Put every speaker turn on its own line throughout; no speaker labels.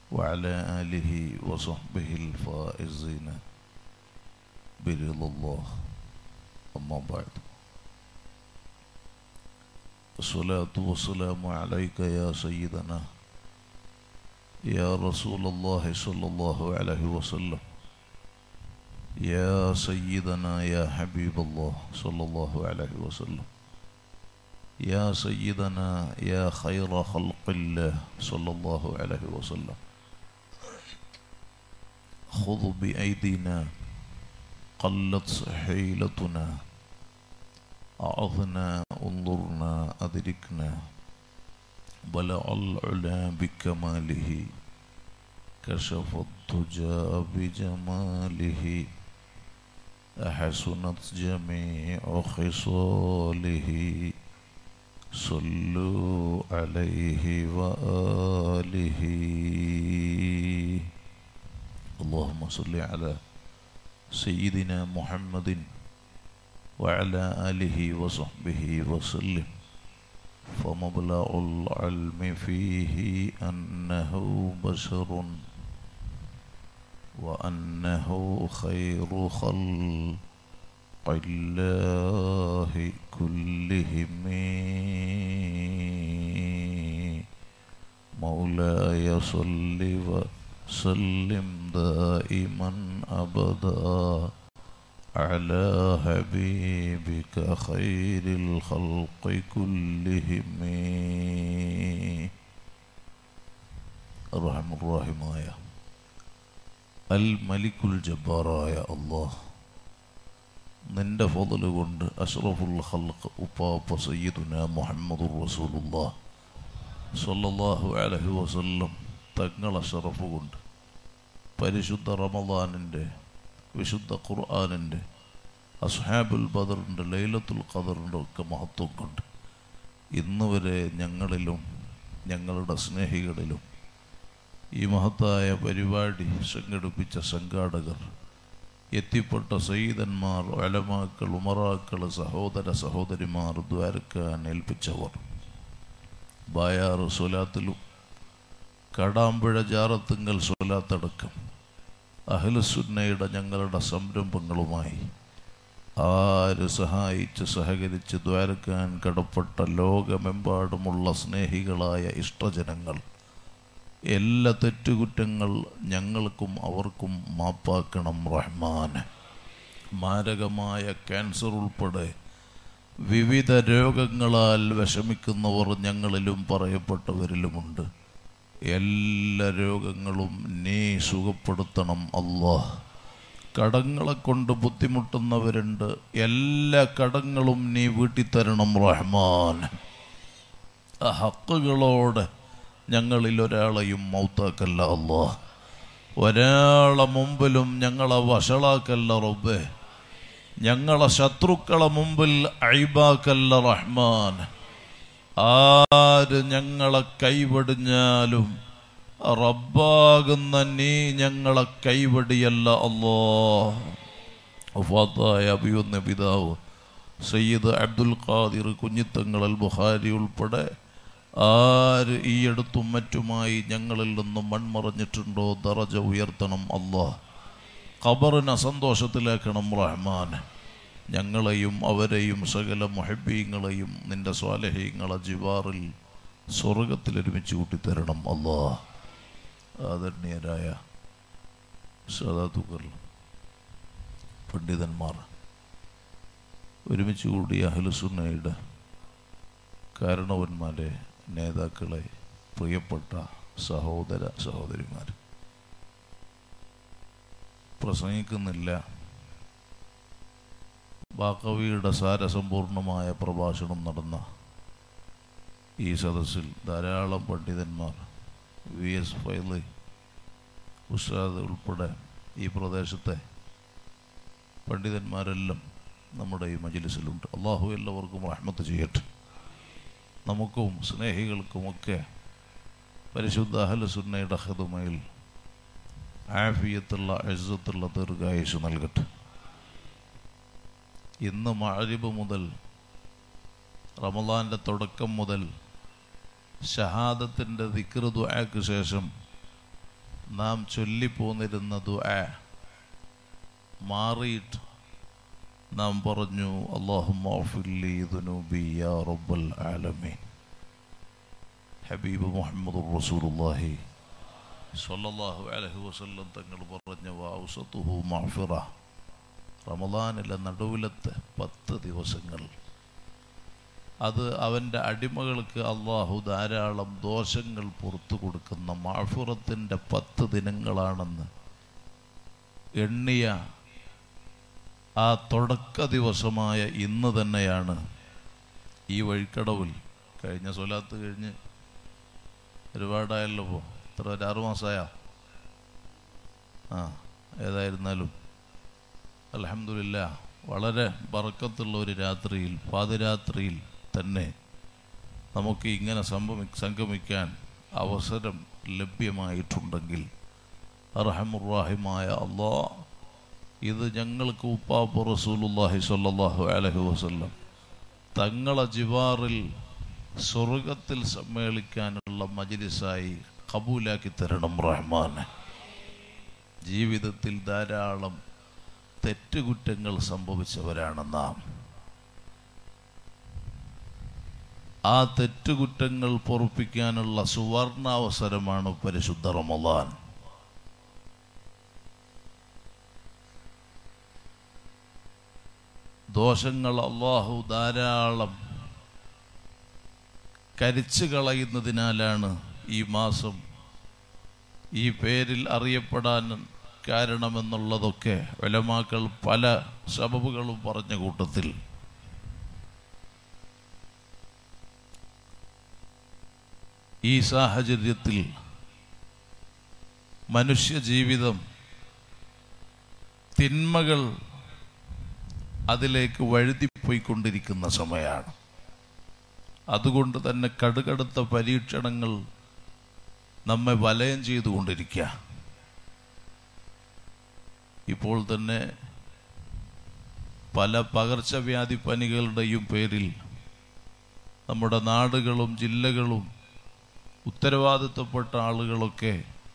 وعلى آله وصحبه الفائزين برضا الله أما بعد الصلاة والسلام عليك يا سيدنا يا رسول الله صلى الله عليه وسلم يا سيدنا يا حبيب الله صلى الله عليه وسلم يا سيدنا يا خير خلق الله صلى الله عليه وسلم خذ بأيدينا قلت حيلتنا أعظنا انظرنا أدركنا بلع العلا بكماله كشف الضجى بجماله أحسنت جميع خصاله صلوا عليه وآله اللهم صل على سيدنا محمد وعلى آله وصحبه وسلم فمبلغ العلم فيه أنه بشر وأنه خير خلق الله كلهم مولاي صل وسلم دائما أبدا على حبيبك خير الخلق كلهم الرحم الراحمايا الملك الجباراയ അള്ളാഹ് നിന്റെ ഫضല് കൊണ്ട് അഷ്റഫുൽ ഖൽഖ് ഉപ്പാപ്പ സയ്യിദുന മുഹമ്മദുർ റസൂലുള്ളാഹ് സ്വല്ലല്ലാഹു അലൈഹി വസല്ലം തങ്ങൾ അഷറഫ് കൊണ്ട് പരിശുദ്ധ റമദാനിൻ്റെ വിശുദ്ധ ഖുർആാനിൻ്റെ അസ്ഹാബുൽ ബദറിൻ്റെ ലൈലത്തുൽ ഖദറിൻ്റെ ഒക്കെ മഹത്വം കൊണ്ട് ഇന്ന് വരെ ഞങ്ങളിലും ഞങ്ങളുടെ സ്നേഹികളിലും ഈ മഹത്തായ പരിപാടി സംഘടിപ്പിച്ച സംഘാടകർ എത്തിപ്പെട്ട സയ്യിദന്മാർ അലമാക്കൾ ഉമറാക്കൾ സഹോദര സഹോദരിമാർ ദ്വാരക്കാൻ ഏൽപ്പിച്ചവർ ബായാറ് സ്വലാത്തിലും കടാമ്പുഴ ജാറത്തുങ്കൽ സ്വലാത്തടക്കം അഹ്ലുസുന്നയുടെ ഞങ്ങളുടെ സംരംഭങ്ങളുമായി ആര് സഹായിച്ച് സഹകരിച്ച് ദ്വാരക്കാൻ കടപ്പെട്ട ലോകമെമ്പാടുമുള്ള സ്നേഹികളായ ഇഷ്ടജനങ്ങൾ എല്ലാ തെറ്റുകുറ്റങ്ങൾ ഞങ്ങൾക്കും അവർക്കും മാപ്പാക്കണം റഹ്മാൻ മാരകമായ ക്യാൻസർ ഉൾപ്പെടെ വിവിധ രോഗങ്ങളാൽ വിഷമിക്കുന്നവർ ഞങ്ങളിലും പറയപ്പെട്ടവരിലുമുണ്ട് എല്ലാ രോഗങ്ങളും നീ സുഖപ്പെടുത്തണം അള്ളാഹ് കടങ്ങളെ കൊണ്ട് ബുദ്ധിമുട്ടുന്നവരുണ്ട് എല്ലാ കടങ്ങളും നീ വീട്ടിത്തരണം റഹ്മാൻ ആ ഹക്കുകളോടെ ഞങ്ങളിൽ ഒരാളെയും മൗത്താക്കല്ല അള്ളാഹ് ഒരാളെ മുമ്പിലും ഞങ്ങളെ വഷളാക്കല്ല റബ്ബേ ഞങ്ങളെ ശത്രുക്കളെ മുമ്പിൽ അഴിബാക്കല്ല റഹ്മാൻ ആര് ഞങ്ങളെ കൈവടിഞ്ഞാലും റബ്ബാകുന്ന നീ ഞങ്ങളെ കൈവടിയല്ല അല്ലോ വഫാത്തായ അഭിയൊന്ന പിതാവ് സയ്യിദ് അബ്ദുൽ ഖാദിർ കുഞ്ഞിത്തങ്ങളൽ ബുഹാരി ഉൾപ്പെടെ ആര് ഈ അടുത്തും മറ്റുമായി ഞങ്ങളിൽ നിന്നും മൺമറഞ്ഞിട്ടുണ്ടോ ദറജ ഉയർത്തണം അള്ളാഹ് ഖബറിനെ സന്തോഷത്തിലാക്കണം റഹ്മാൻ ഞങ്ങളെയും അവരെയും സകല മുഹബീങ്ങളെയും നിന്റെ സ്വാലഹീങ്ങളെ ജിവാറിൽ സ്വർഗത്തിൽ ഒരുമിച്ച് കൂട്ടിത്തരണം അല്ലാ ആദരണീയരായ സദാതുക്കൾ പണ്ഡിതന്മാർ ഒരുമിച്ച് കൂടിയ അഹ്ലുസുന്നയുടെ കാരണവന്മാരെ നേതാക്കളെ പ്രിയപ്പെട്ട സഹോദര സഹോദരിമാർ പ്രസംഗിക്കുന്നില്ല ബാക്കവിയുടെ സാരസമ്പൂർണമായ പ്രഭാഷണം നടന്ന ഈ സദസ്സിൽ ധാരാളം പണ്ഡിതന്മാർ വി എസ് ഫൈലി ഉസ്താദ് ഉൾപ്പെടെ ഈ പ്രദേശത്തെ പണ്ഡിതന്മാരെല്ലാം നമ്മുടെ ഈ മജിലിസിലുണ്ട് അള്ളാഹു എല്ലാവർക്കും റഹ്മത്ത് ചെയ്യട്ടെ നമുക്കും സ്നേഹികൾക്കുമൊക്കെ പരിശുദ്ധ അഹലസുന്നയുടെ ഹതുമയിൽ ആഫിയത്തുള്ള എഴുത്തുള്ള ദീർഘായുസ് നൽകട്ടെ ഇന്ന് മഴരിബ് മുതൽ റമദാൻ്റെ തുടക്കം മുതൽ ഷഹാദത്തിൻ്റെ ദിക്റുദ്വാക്ക് ശേഷം നാം ചൊല്ലിപ്പോന്നിരുന്ന ദുആ മാറിയിട്ട് നാം പറഞ്ഞു അള്ളാഹുലി ദുനൂബി യാ റബ്ബൽ ആലമീൻ ഹബീബ് മുഹമ്മദ് റസൂലുള്ളാഹി സ്വല്ലല്ലാഹു അലൈഹി വസല്ലം തങ്ങൾ പറഞ്ഞ വൗസത്തുഹു മഅ്ഫിറ റമദാനിലെ നടുവിലത്തെ പത്ത് ദിവസങ്ങൾ അത് അവൻ്റെ അടിമകൾക്ക് അള്ളാഹു ധാരാളം ദോഷങ്ങൾ പുറത്തു കൊടുക്കുന്ന മാഫുറത്തിൻ്റെ പത്ത് ദിനങ്ങളാണെന്ന് എണ്ണിയ ആ തുടക്ക ദിവസമായ ഇന്ന് തന്നെയാണ് ഈ വഴിക്കടവിൽ കഴിഞ്ഞ സ്വലാത്ത് കഴിഞ്ഞ് ഒരുപാടായല്ലോ ഇപ്പോൾ എത്ര ഒരു ആറു മാസമായാ ആ ഏതായിരുന്നാലും അലഹമില്ല വളരെ ബറക്കത്തുള്ള ഒരു രാത്രിയിൽ പാതിരാത്രിയിൽ തന്നെ നമുക്ക് ഇങ്ങനെ സംഭവി സംഗമിക്കാൻ അവസരം ലഭ്യമായിട്ടുണ്ടെങ്കിൽ അർഹമുറാഹിമായ അള്ളാ ഇത് ഞങ്ങൾക്ക് ഉപ്പാപ്പ റസൂലുല്ലാഹി സ്വല്ലല്ലാഹു അലൈഹി വസല്ലം തങ്ങളെ ജിവാറിൽ സ്വർഗത്തിൽ സമ്മേളിക്കാനുള്ള മജിലിസായി കബൂലാക്കി തരണം റഹ്മാനെ ജീവിതത്തിൽ ധാരാളം തെറ്റുകുറ്റങ്ങൾ സംഭവിച്ചവരാണ് നാം ആ തെറ്റുകുറ്റങ്ങൾ പൊറുപ്പിക്കാനുള്ള സുവർണാവസരമാണ് പരിശുദ്ധ റമദാൻ ദോഷങ്ങൾ അള്ളാഹു ധാരാളം കരിച്ചു കളയുന്നതിനാലാണ് ഈ മാസം ഈ പേരിൽ അറിയപ്പെടാൻ കാരണമെന്നുള്ളതൊക്കെ വിലമാക്കൾ പല സബബുകളും പറഞ്ഞ കൂട്ടത്തിൽ ഈ സാഹചര്യത്തിൽ മനുഷ്യ ജീവിതം തിന്മകൾ അതിലേക്ക് വഴുതിപ്പോയിക്കൊണ്ടിരിക്കുന്ന സമയമാണ് അതുകൊണ്ട് തന്നെ കടുകടുത്ത പരീക്ഷണങ്ങൾ നമ്മെ വലയം ചെയ്തുകൊണ്ടിരിക്കുക ഇപ്പോൾ തന്നെ പല പകർച്ചവ്യാധി പനികളുടെയും പേരിൽ നമ്മുടെ നാടുകളും ജില്ലകളും ഉത്തരവാദിത്തപ്പെട്ട ആളുകളൊക്കെ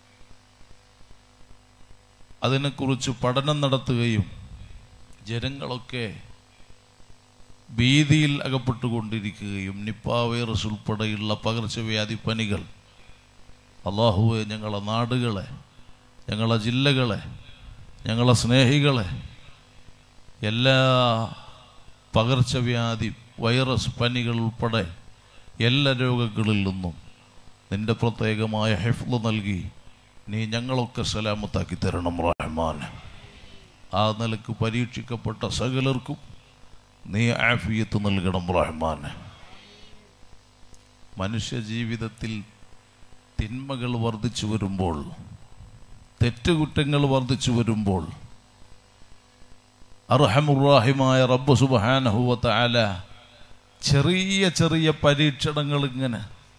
അതിനെക്കുറിച്ച് പഠനം നടത്തുകയും ജനങ്ങളൊക്കെ ഭീതിയിൽ അകപ്പെട്ടുകൊണ്ടിരിക്കുകയും നിപ്പ വൈറസ് ഉൾപ്പെടെയുള്ള പകർച്ചവ്യാധി പനികൾ അള്ളാഹുവെ ഞങ്ങളെ നാടുകളെ ഞങ്ങളെ ജില്ലകളെ ഞങ്ങളെ സ്നേഹികളെ എല്ലാ പകർച്ചവ്യാധി വൈറസ് പനികൾ ഉൾപ്പെടെ എല്ലാ രോഗങ്ങളിൽ നിന്നും നിന്റെ പ്രത്യേകമായ ഹെഫ്ല് നൽകി നീ ഞങ്ങളൊക്കെ സലാമത്താക്കി തരണം റഹ്മാൻ ആ നിലക്ക് പരീക്ഷിക്കപ്പെട്ട സകലർക്കും നീ ആഫിയത്ത് നൽകണം റഹ്മാൻ മനുഷ്യ ജീവിതത്തിൽ തിന്മകൾ വർദ്ധിച്ചു വരുമ്പോൾ തെറ്റുകുറ്റങ്ങൾ വർദ്ധിച്ചു വരുമ്പോൾ അർഹമുറാഹിമായ റബ്ബ് സുബഹാനഹുവത്ത ആല ചെറിയ ചെറിയ പരീക്ഷണങ്ങൾ ഇങ്ങനെ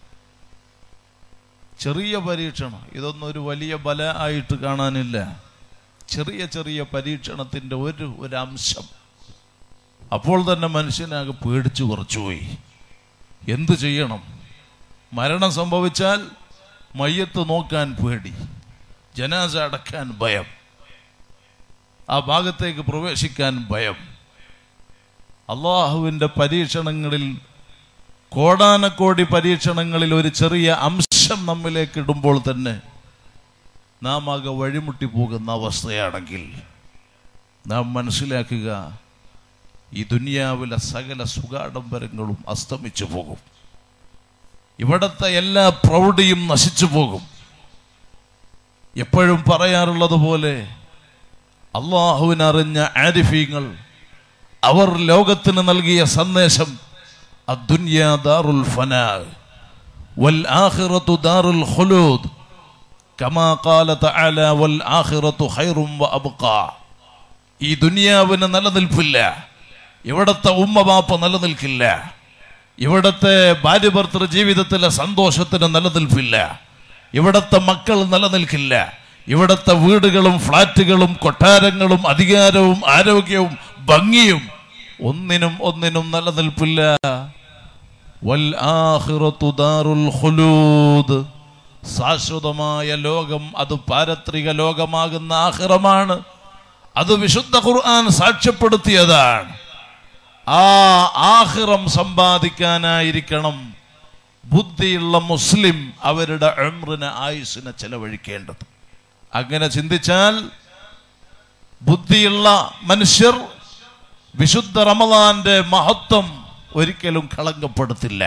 ചെറിയ പരീക്ഷണം ഇതൊന്നും ഒരു വലിയ ബല ആയിട്ട് കാണാനില്ല ചെറിയ ചെറിയ പരീക്ഷണത്തിൻ്റെ ഒരു ഒരു അംശം അപ്പോൾ തന്നെ മനുഷ്യനാകെ പേടിച്ചു കുറച്ചുപോയി എന്തു ചെയ്യണം മരണം സംഭവിച്ചാൽ മയ്യത്ത് നോക്കാൻ പേടി ജനാസ അടക്കാൻ ഭയം ആ ഭാഗത്തേക്ക് പ്രവേശിക്കാൻ ഭയം അള്ളാഹുവിൻ്റെ പരീക്ഷണങ്ങളിൽ കോടാനക്കോടി പരീക്ഷണങ്ങളിൽ ഒരു ചെറിയ അംശം നമ്മിലേക്ക് ഇടുമ്പോൾ തന്നെ നാം ആകെ വഴിമുട്ടി പോകുന്ന അവസ്ഥയാണെങ്കിൽ നാം മനസ്സിലാക്കുക ഈ ദുനിയാവിലെ സകല സുഖാഡംബരങ്ങളും അസ്തമിച്ചു പോകും ഇവിടത്തെ എല്ലാ പ്രൗഢിയും നശിച്ചു പോകും എപ്പോഴും പറയാറുള്ളത് പോലെ അള്ളാഹുവിനറിഞ്ഞ ആരിഫീങ്ങൾ അവർ ലോകത്തിന് നൽകിയ സന്ദേശം അദ്ദുന്യാ ദാറുൽ ഫനാ വൽ ആഖിറത്തു ദാറുൽ ഖുലൂദ് കമാ ഖാല തആല വൽ ആഖിറത്തു ഖൈറും വ അബ്ഖാ ഈ ദുനിയാവിന് നിലനിൽപ്പില്ല ഇവിടത്തെ ഉമ്മ ബാപ്പ നിലനിൽക്കില്ല ഇവിടത്തെ ഭാര്യ ഭർത്തൃ ജീവിതത്തിലെ സന്തോഷത്തിന് നിലനിൽപ്പില്ല ഇവിടത്തെ മക്കൾ നിലനിൽക്കില്ല ഇവിടത്തെ വീടുകളും ഫ്ലാറ്റുകളും കൊട്ടാരങ്ങളും അധികാരവും ആരോഗ്യവും ഭംഗിയും ഒന്നിനും ഒന്നിനും നിലനിൽപ്പില്ല വൽ ആഖിറത്തു ദാറുൽ ഖുലൂദ് ശാശ്വതമായ ലോകം അത് പാരത്രിക ലോകമാകുന്ന ആഹ്റമാണ് അത് വിശുദ്ധ ഖുർആൻ സാക്ഷ്യപ്പെടുത്തിയതാണ് ആ ആഹ്റം സമ്പാദിക്കാനായിരിക്കണം ബുദ്ധിയുള്ള മുസ്ലിം അവരുടെ അമ്രിന് ആയുസിനെ ചെലവഴിക്കേണ്ടത് അങ്ങനെ ചിന്തിച്ചാൽ ബുദ്ധിയുള്ള മനുഷ്യർ വിശുദ്ധ റമദാന്റെ മഹത്വം ഒരിക്കലും കളങ്കപ്പെടുത്തില്ല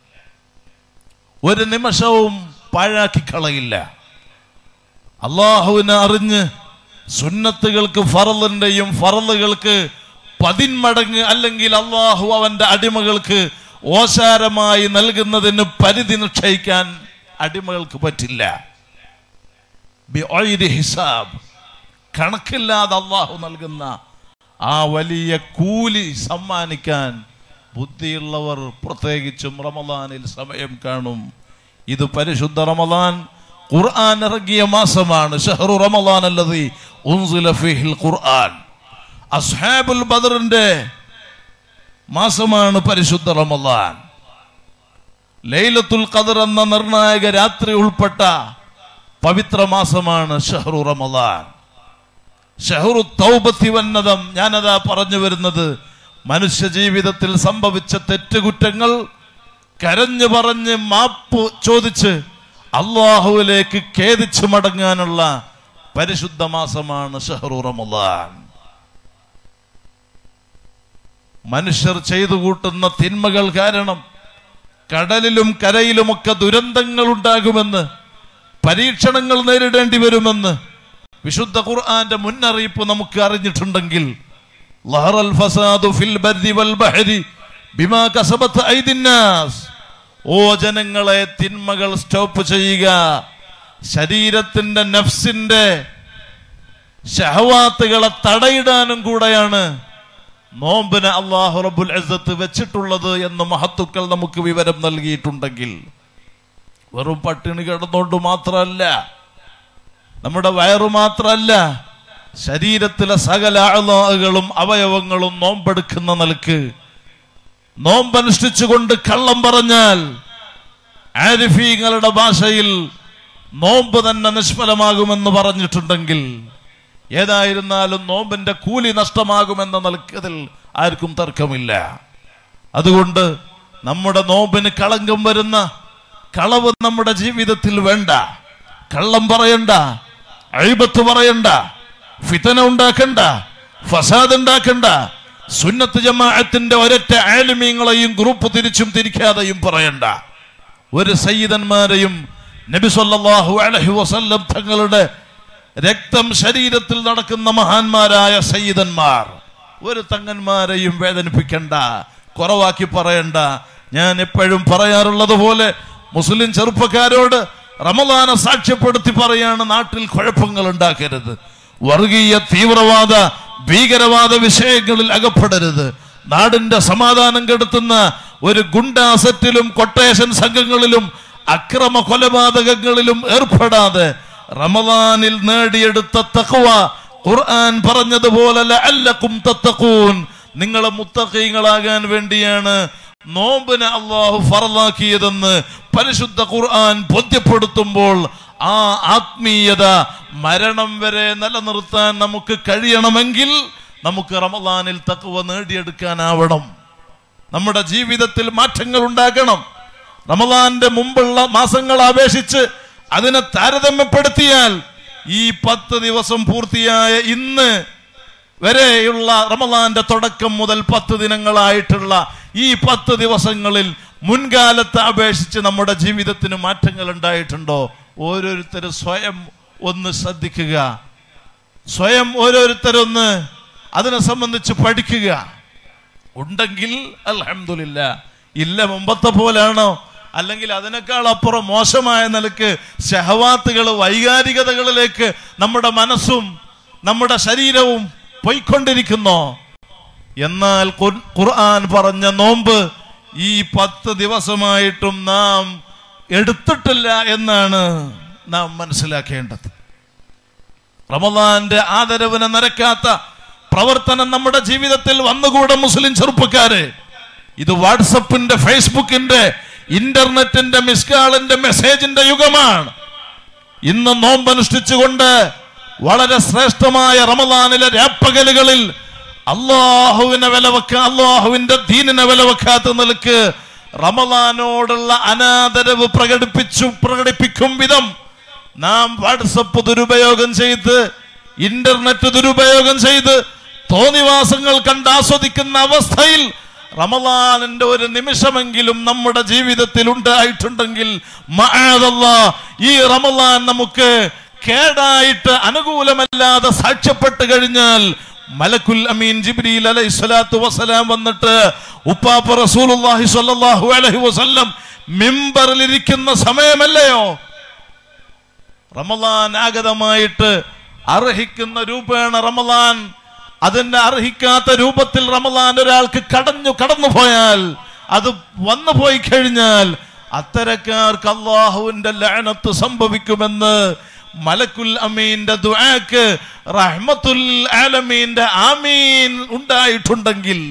ഒരു നിമിഷവും പാഴാക്കി കളയില്ല അള്ളാഹുവിനെ അറിഞ്ഞ് സുന്നത്തുകൾക്ക് ഫറലിന്റെയും ഫറലുകൾക്ക് പതിന്മടങ്ങ് അല്ലെങ്കിൽ അള്ളാഹു അവന്റെ അടിമകൾക്ക് ഓശാരമായി നൽകുന്നതിന് പരിധി നിശ്ചയിക്കാൻ അടിമകൾക്ക് പറ്റില്ല ബിഒയ്രി ഹിസാബ് കണക്കില്ലാതെ അള്ളാഹു നൽകുന്ന ആ വലിയ കൂലി സമ്മാനിക്കാൻ ബുദ്ധിയുള്ളവർ പ്രത്യേകിച്ചും റമദാനിൽ സമയം കാണും ഇത് പരിശുദ്ധ റമദാൻ ഖുർആൻ ഇറങ്ങിയ മാസമാണ് ഷഹറു റമദാൻ അല്ലതി ഉൻസില ഫീഹിൽ ഖുർആൻ അസ്ഹാബുൽ ബദറിന്റെ മാസമാണ് പരിശുദ്ധ റമദാൻ ലൈലത്തുൽ ഖദർ എന്ന നിർണായക രാത്രി ഉൾപ്പെട്ട പവിത്ര മാസമാണ് ഷഹറു റമദാൻ ഷഹറു തൗബത്തി വന്നതം ഞാനതാ പറഞ്ഞു വരുന്നത് മനുഷ്യ ജീവിതത്തിൽ സംഭവിച്ച തെറ്റുകുറ്റങ്ങൾ കരഞ്ഞു പറഞ്ഞ് മാപ്പ് ചോദിച്ച് അള്ളാഹുവിലേക്ക് ഖേദിച്ചു മടങ്ങാനുള്ള പരിശുദ്ധ മാസമാണ് ഷഹറു റമദാൻ മനുഷ്യർ ചെയ്തു കൂട്ടുന്ന തിന്മകൾ കാരണം കടലിലും കരയിലുമൊക്കെ ദുരന്തങ്ങൾ ഉണ്ടാകുമെന്ന് പരീക്ഷണങ്ങൾ നേരിടേണ്ടി വരുമെന്ന് വിശുദ്ധ ഖുർആന്റെ മുന്നറിയിപ്പ് നമുക്ക് അറിഞ്ഞിട്ടുണ്ടെങ്കിൽ ലഹറൽ ഫസാദു ഫിൽ ബർരി വൽ ബഹരി ബിമാ കസബത്ത് ഐദിന്നാസ് ഓ ജനങ്ങളെ തിന്മകൾ സ്റ്റോപ്പ് ചെയ്യുക ശരീരത്തിന്റെ നഫ്സിന്റെ ഷഹവാത്തുകളെ തടയിടാനും കൂടെയാണ് നോമ്പിന് അള്ളാഹു റബ്ബുൽ അസത്ത് വെച്ചിട്ടുള്ളത് എന്ന് മഹത്തുക്കൾ നമുക്ക് വിവരം നൽകിയിട്ടുണ്ടെങ്കിൽ വെറും പട്ടിണി കിടന്നുകൊണ്ട് മാത്രമല്ല നമ്മുടെ വയറു മാത്രമല്ല ശരീരത്തിലെ സകല അളകളും അവയവങ്ങളും നോമ്പെടുക്കുന്ന നിലക്ക് നോമ്പനുഷ്ഠിച്ചുകൊണ്ട് കള്ളം പറഞ്ഞാൽ ആരിഫീങ്ങളുടെ ഭാഷയിൽ നോമ്പ് തന്നെ നിഷ്ഫലമാകുമെന്ന് പറഞ്ഞിട്ടുണ്ടെങ്കിൽ ഏതായിരുന്നാലും നോമ്പിന്റെ കൂലി നഷ്ടമാകുമെന്ന നിലക്കതിൽ ആർക്കും തർക്കമില്ല അതുകൊണ്ട് നമ്മുടെ നോമ്പിന് കളങ്കം വരുന്ന കളവ് നമ്മുടെ ജീവിതത്തിൽ വേണ്ട കള്ളം പറയണ്ട അഴിബത്ത് പറയണ്ട ഫിതന ഉണ്ടാക്കണ്ട ഫസാദ് ഉണ്ടാക്കണ്ട സുന്നത്ത് ജമാഅത്തിന്റെ ഒരൊറ്റ ആലിമീങ്ങളെയും ഗ്രൂപ്പ് തിരിച്ചും തിരിക്കാതെയും പറയണ്ട ഒരു സയ്യിദന്മാരെയും നബി സല്ലല്ലാഹു അലൈഹി വസല്ലം തങ്ങളുടെ രക്തം ശരീരത്തിൽ നടക്കുന്ന മഹാന്മാരായ സയ്യിദന്മാർ ഒരു തങ്ങന്മാരെയും വേദനിപ്പിക്കണ്ട കുറവാക്കി പറയണ്ട ഞാൻ എപ്പോഴും പറയാറുള്ളത് പോലെ മുസ്ലിം ചെറുപ്പക്കാരോട് റമദാനെ സാക്ഷ്യപ്പെടുത്തി പറയാണ് നാട്ടിൽ കുഴപ്പങ്ങൾ ഉണ്ടാക്കരുത് വർഗീയ തീവ്രവാദ ഭീകരവാദ വിഷയങ്ങളിൽ അകപ്പെടരുത് നാടിന്റെ സമാധാനം കെടുത്തുന്ന ഒരു ഗുണ്ടാസറ്റിലും കൊട്ടേഷൻ സംഘങ്ങളിലും അക്രമ കൊലപാതകങ്ങളിലും ഏർപ്പെടാതെ റമദാനിൽ നേടിയെടുത്ത തഖ്വ ഖുർആൻ പറഞ്ഞതുപോലെ ലഅല്ലക്കും തത്തഖൂൻ നിങ്ങൾ മുത്തഖീങ്ങളാകാൻ വേണ്ടിയാണ് നോമ്പിനെ അള്ളാഹു ഫറലാക്കിയതെന്ന് പരിശുദ്ധ ഖുർആൻ ബോധ്യപ്പെടുത്തുമ്പോൾ ആ ആത്മീയത മരണം വരെ നിലനിർത്താൻ നമുക്ക് കഴിയണമെങ്കിൽ നമുക്ക് റമദാനിൽ തക്കുവ നേടിയെടുക്കാനാവണം നമ്മുടെ ജീവിതത്തിൽ മാറ്റങ്ങൾ ഉണ്ടാകണം റമദാന്റെ മുമ്പുള്ള മാസങ്ങൾ അപേക്ഷിച്ച് അതിനെ താരതമ്യപ്പെടുത്തിയാൽ ഈ പത്ത് ദിവസം പൂർത്തിയായ ഇന്ന് വരെയുള്ള റമദാന്റെ തുടക്കം മുതൽ പത്ത് ദിനങ്ങളായിട്ടുള്ള ഈ പത്ത് ദിവസങ്ങളിൽ മുൻകാലത്തെ അപേക്ഷിച്ച് നമ്മുടെ ജീവിതത്തിന് മാറ്റങ്ങൾ ഉണ്ടായിട്ടുണ്ടോ ഓരോരുത്തരും സ്വയം ഒന്ന് ശ്രദ്ധിക്കുക സ്വയം ഓരോരുത്തരൊന്ന് അതിനെ സംബന്ധിച്ച് പഠിക്കുക ഉണ്ടെങ്കിൽ അൽഹംദുലില്ല ഇല്ല മുമ്പത്തെ പോലാണോ അല്ലെങ്കിൽ അതിനേക്കാൾ അപ്പുറം മോശമായ നിലക്ക് ഷഹവാത്തുകൾ വൈകാരികതകളിലേക്ക് നമ്മുടെ മനസ്സും നമ്മുടെ ശരീരവും പോയിക്കൊണ്ടിരിക്കുന്നോ എന്നാൽ ഖുർ- ഖുർആൻ പറഞ്ഞ നോമ്പ് ഈ പത്ത് ദിവസമായിട്ടും നാം എടുത്തിട്ടില്ല എന്നാണ് നാം മനസ്സിലാക്കേണ്ടത് റമദാന്റെ ആദരവിനെ നിരക്കാത്ത പ്രവർത്തനം നമ്മുടെ ജീവിതത്തിൽ വന്നുകൂടെ മുസ്ലിം ചെറുപ്പക്കാരെ ഇത് വാട്സപ്പിന്റെ ഫേസ്ബുക്കിന്റെ ഇന്റർനെറ്റിന്റെ മിസ്കാളിന്റെ മെസ്സേജിന്റെ യുഗമാണ് ഇന്ന് നോമ്പനുഷ്ഠിച്ചുകൊണ്ട് വളരെ ശ്രേഷ്ഠമായ റമദാനിലെ രാപ്പകലുകളിൽ അള്ളാഹുവിനെ വില വെക്ക അള്ളാഹുവിന്റെ ദീനിനെ വില വെക്കാത്ത നിലക്ക് റമദാനോടുള്ള അനാദരവ് പ്രകടിപ്പിച്ചു പ്രകടിപ്പിക്കും വിധം നാം വാട്സപ്പ് ദുരുപയോഗം ചെയ്ത് ഇന്റർനെറ്റ് ദുരുപയോഗം ചെയ്ത് തോന്നിവാസങ്ങൾ കണ്ടാസ്വദിക്കുന്ന അവസ്ഥയിൽ റമദാനിന്റെ ഒരു നിമിഷമെങ്കിലും നമ്മുടെ ജീവിതത്തിൽ ഉണ്ടായിട്ടുണ്ടെങ്കിൽ മഅദല്ലാ, ഈ റമദാൻ നമുക്ക് കേടായിട്ട് അനുകൂലമല്ലാതെ സാക്ഷ്യപ്പെട്ട് കഴിഞ്ഞാൽ മലക്കുൽ അമീൻ ജിബ്രീൽ അലൈഹി സ്വലാത്തു വസ്സലാം വന്നിട്ട് ഉപ്പാപ്പ റസൂലുള്ളാഹി സ്വല്ലല്ലാഹു അലൈഹി വസല്ലം മിമ്പറിൽ ഇരിക്കുന്ന സമയമല്ലയോ റമദാൻ ആഗതമായിട്ട് അർഹിക്കുന്ന രൂപേണ റമദാൻ അതിന്റെ അർഹിക്കാത്ത രൂപത്തിൽ റമദാൻ ഒരാൾക്ക് കടഞ്ഞു കടന്നു പോയാൽ അത് വന്നു പോയി കഴിഞ്ഞാൽ അത്തരക്കാർക്ക് അള്ളാഹുവിന്റെ ലഅനത്ത് സംഭവിക്കുമെന്ന് മലക്കുൽ അമീന്റെ ദുആക്ക് റഹ്മത്തുൽ ആലമീന്റെ ആമീൻ ഉണ്ടായിട്ടുണ്ടെങ്കിൽ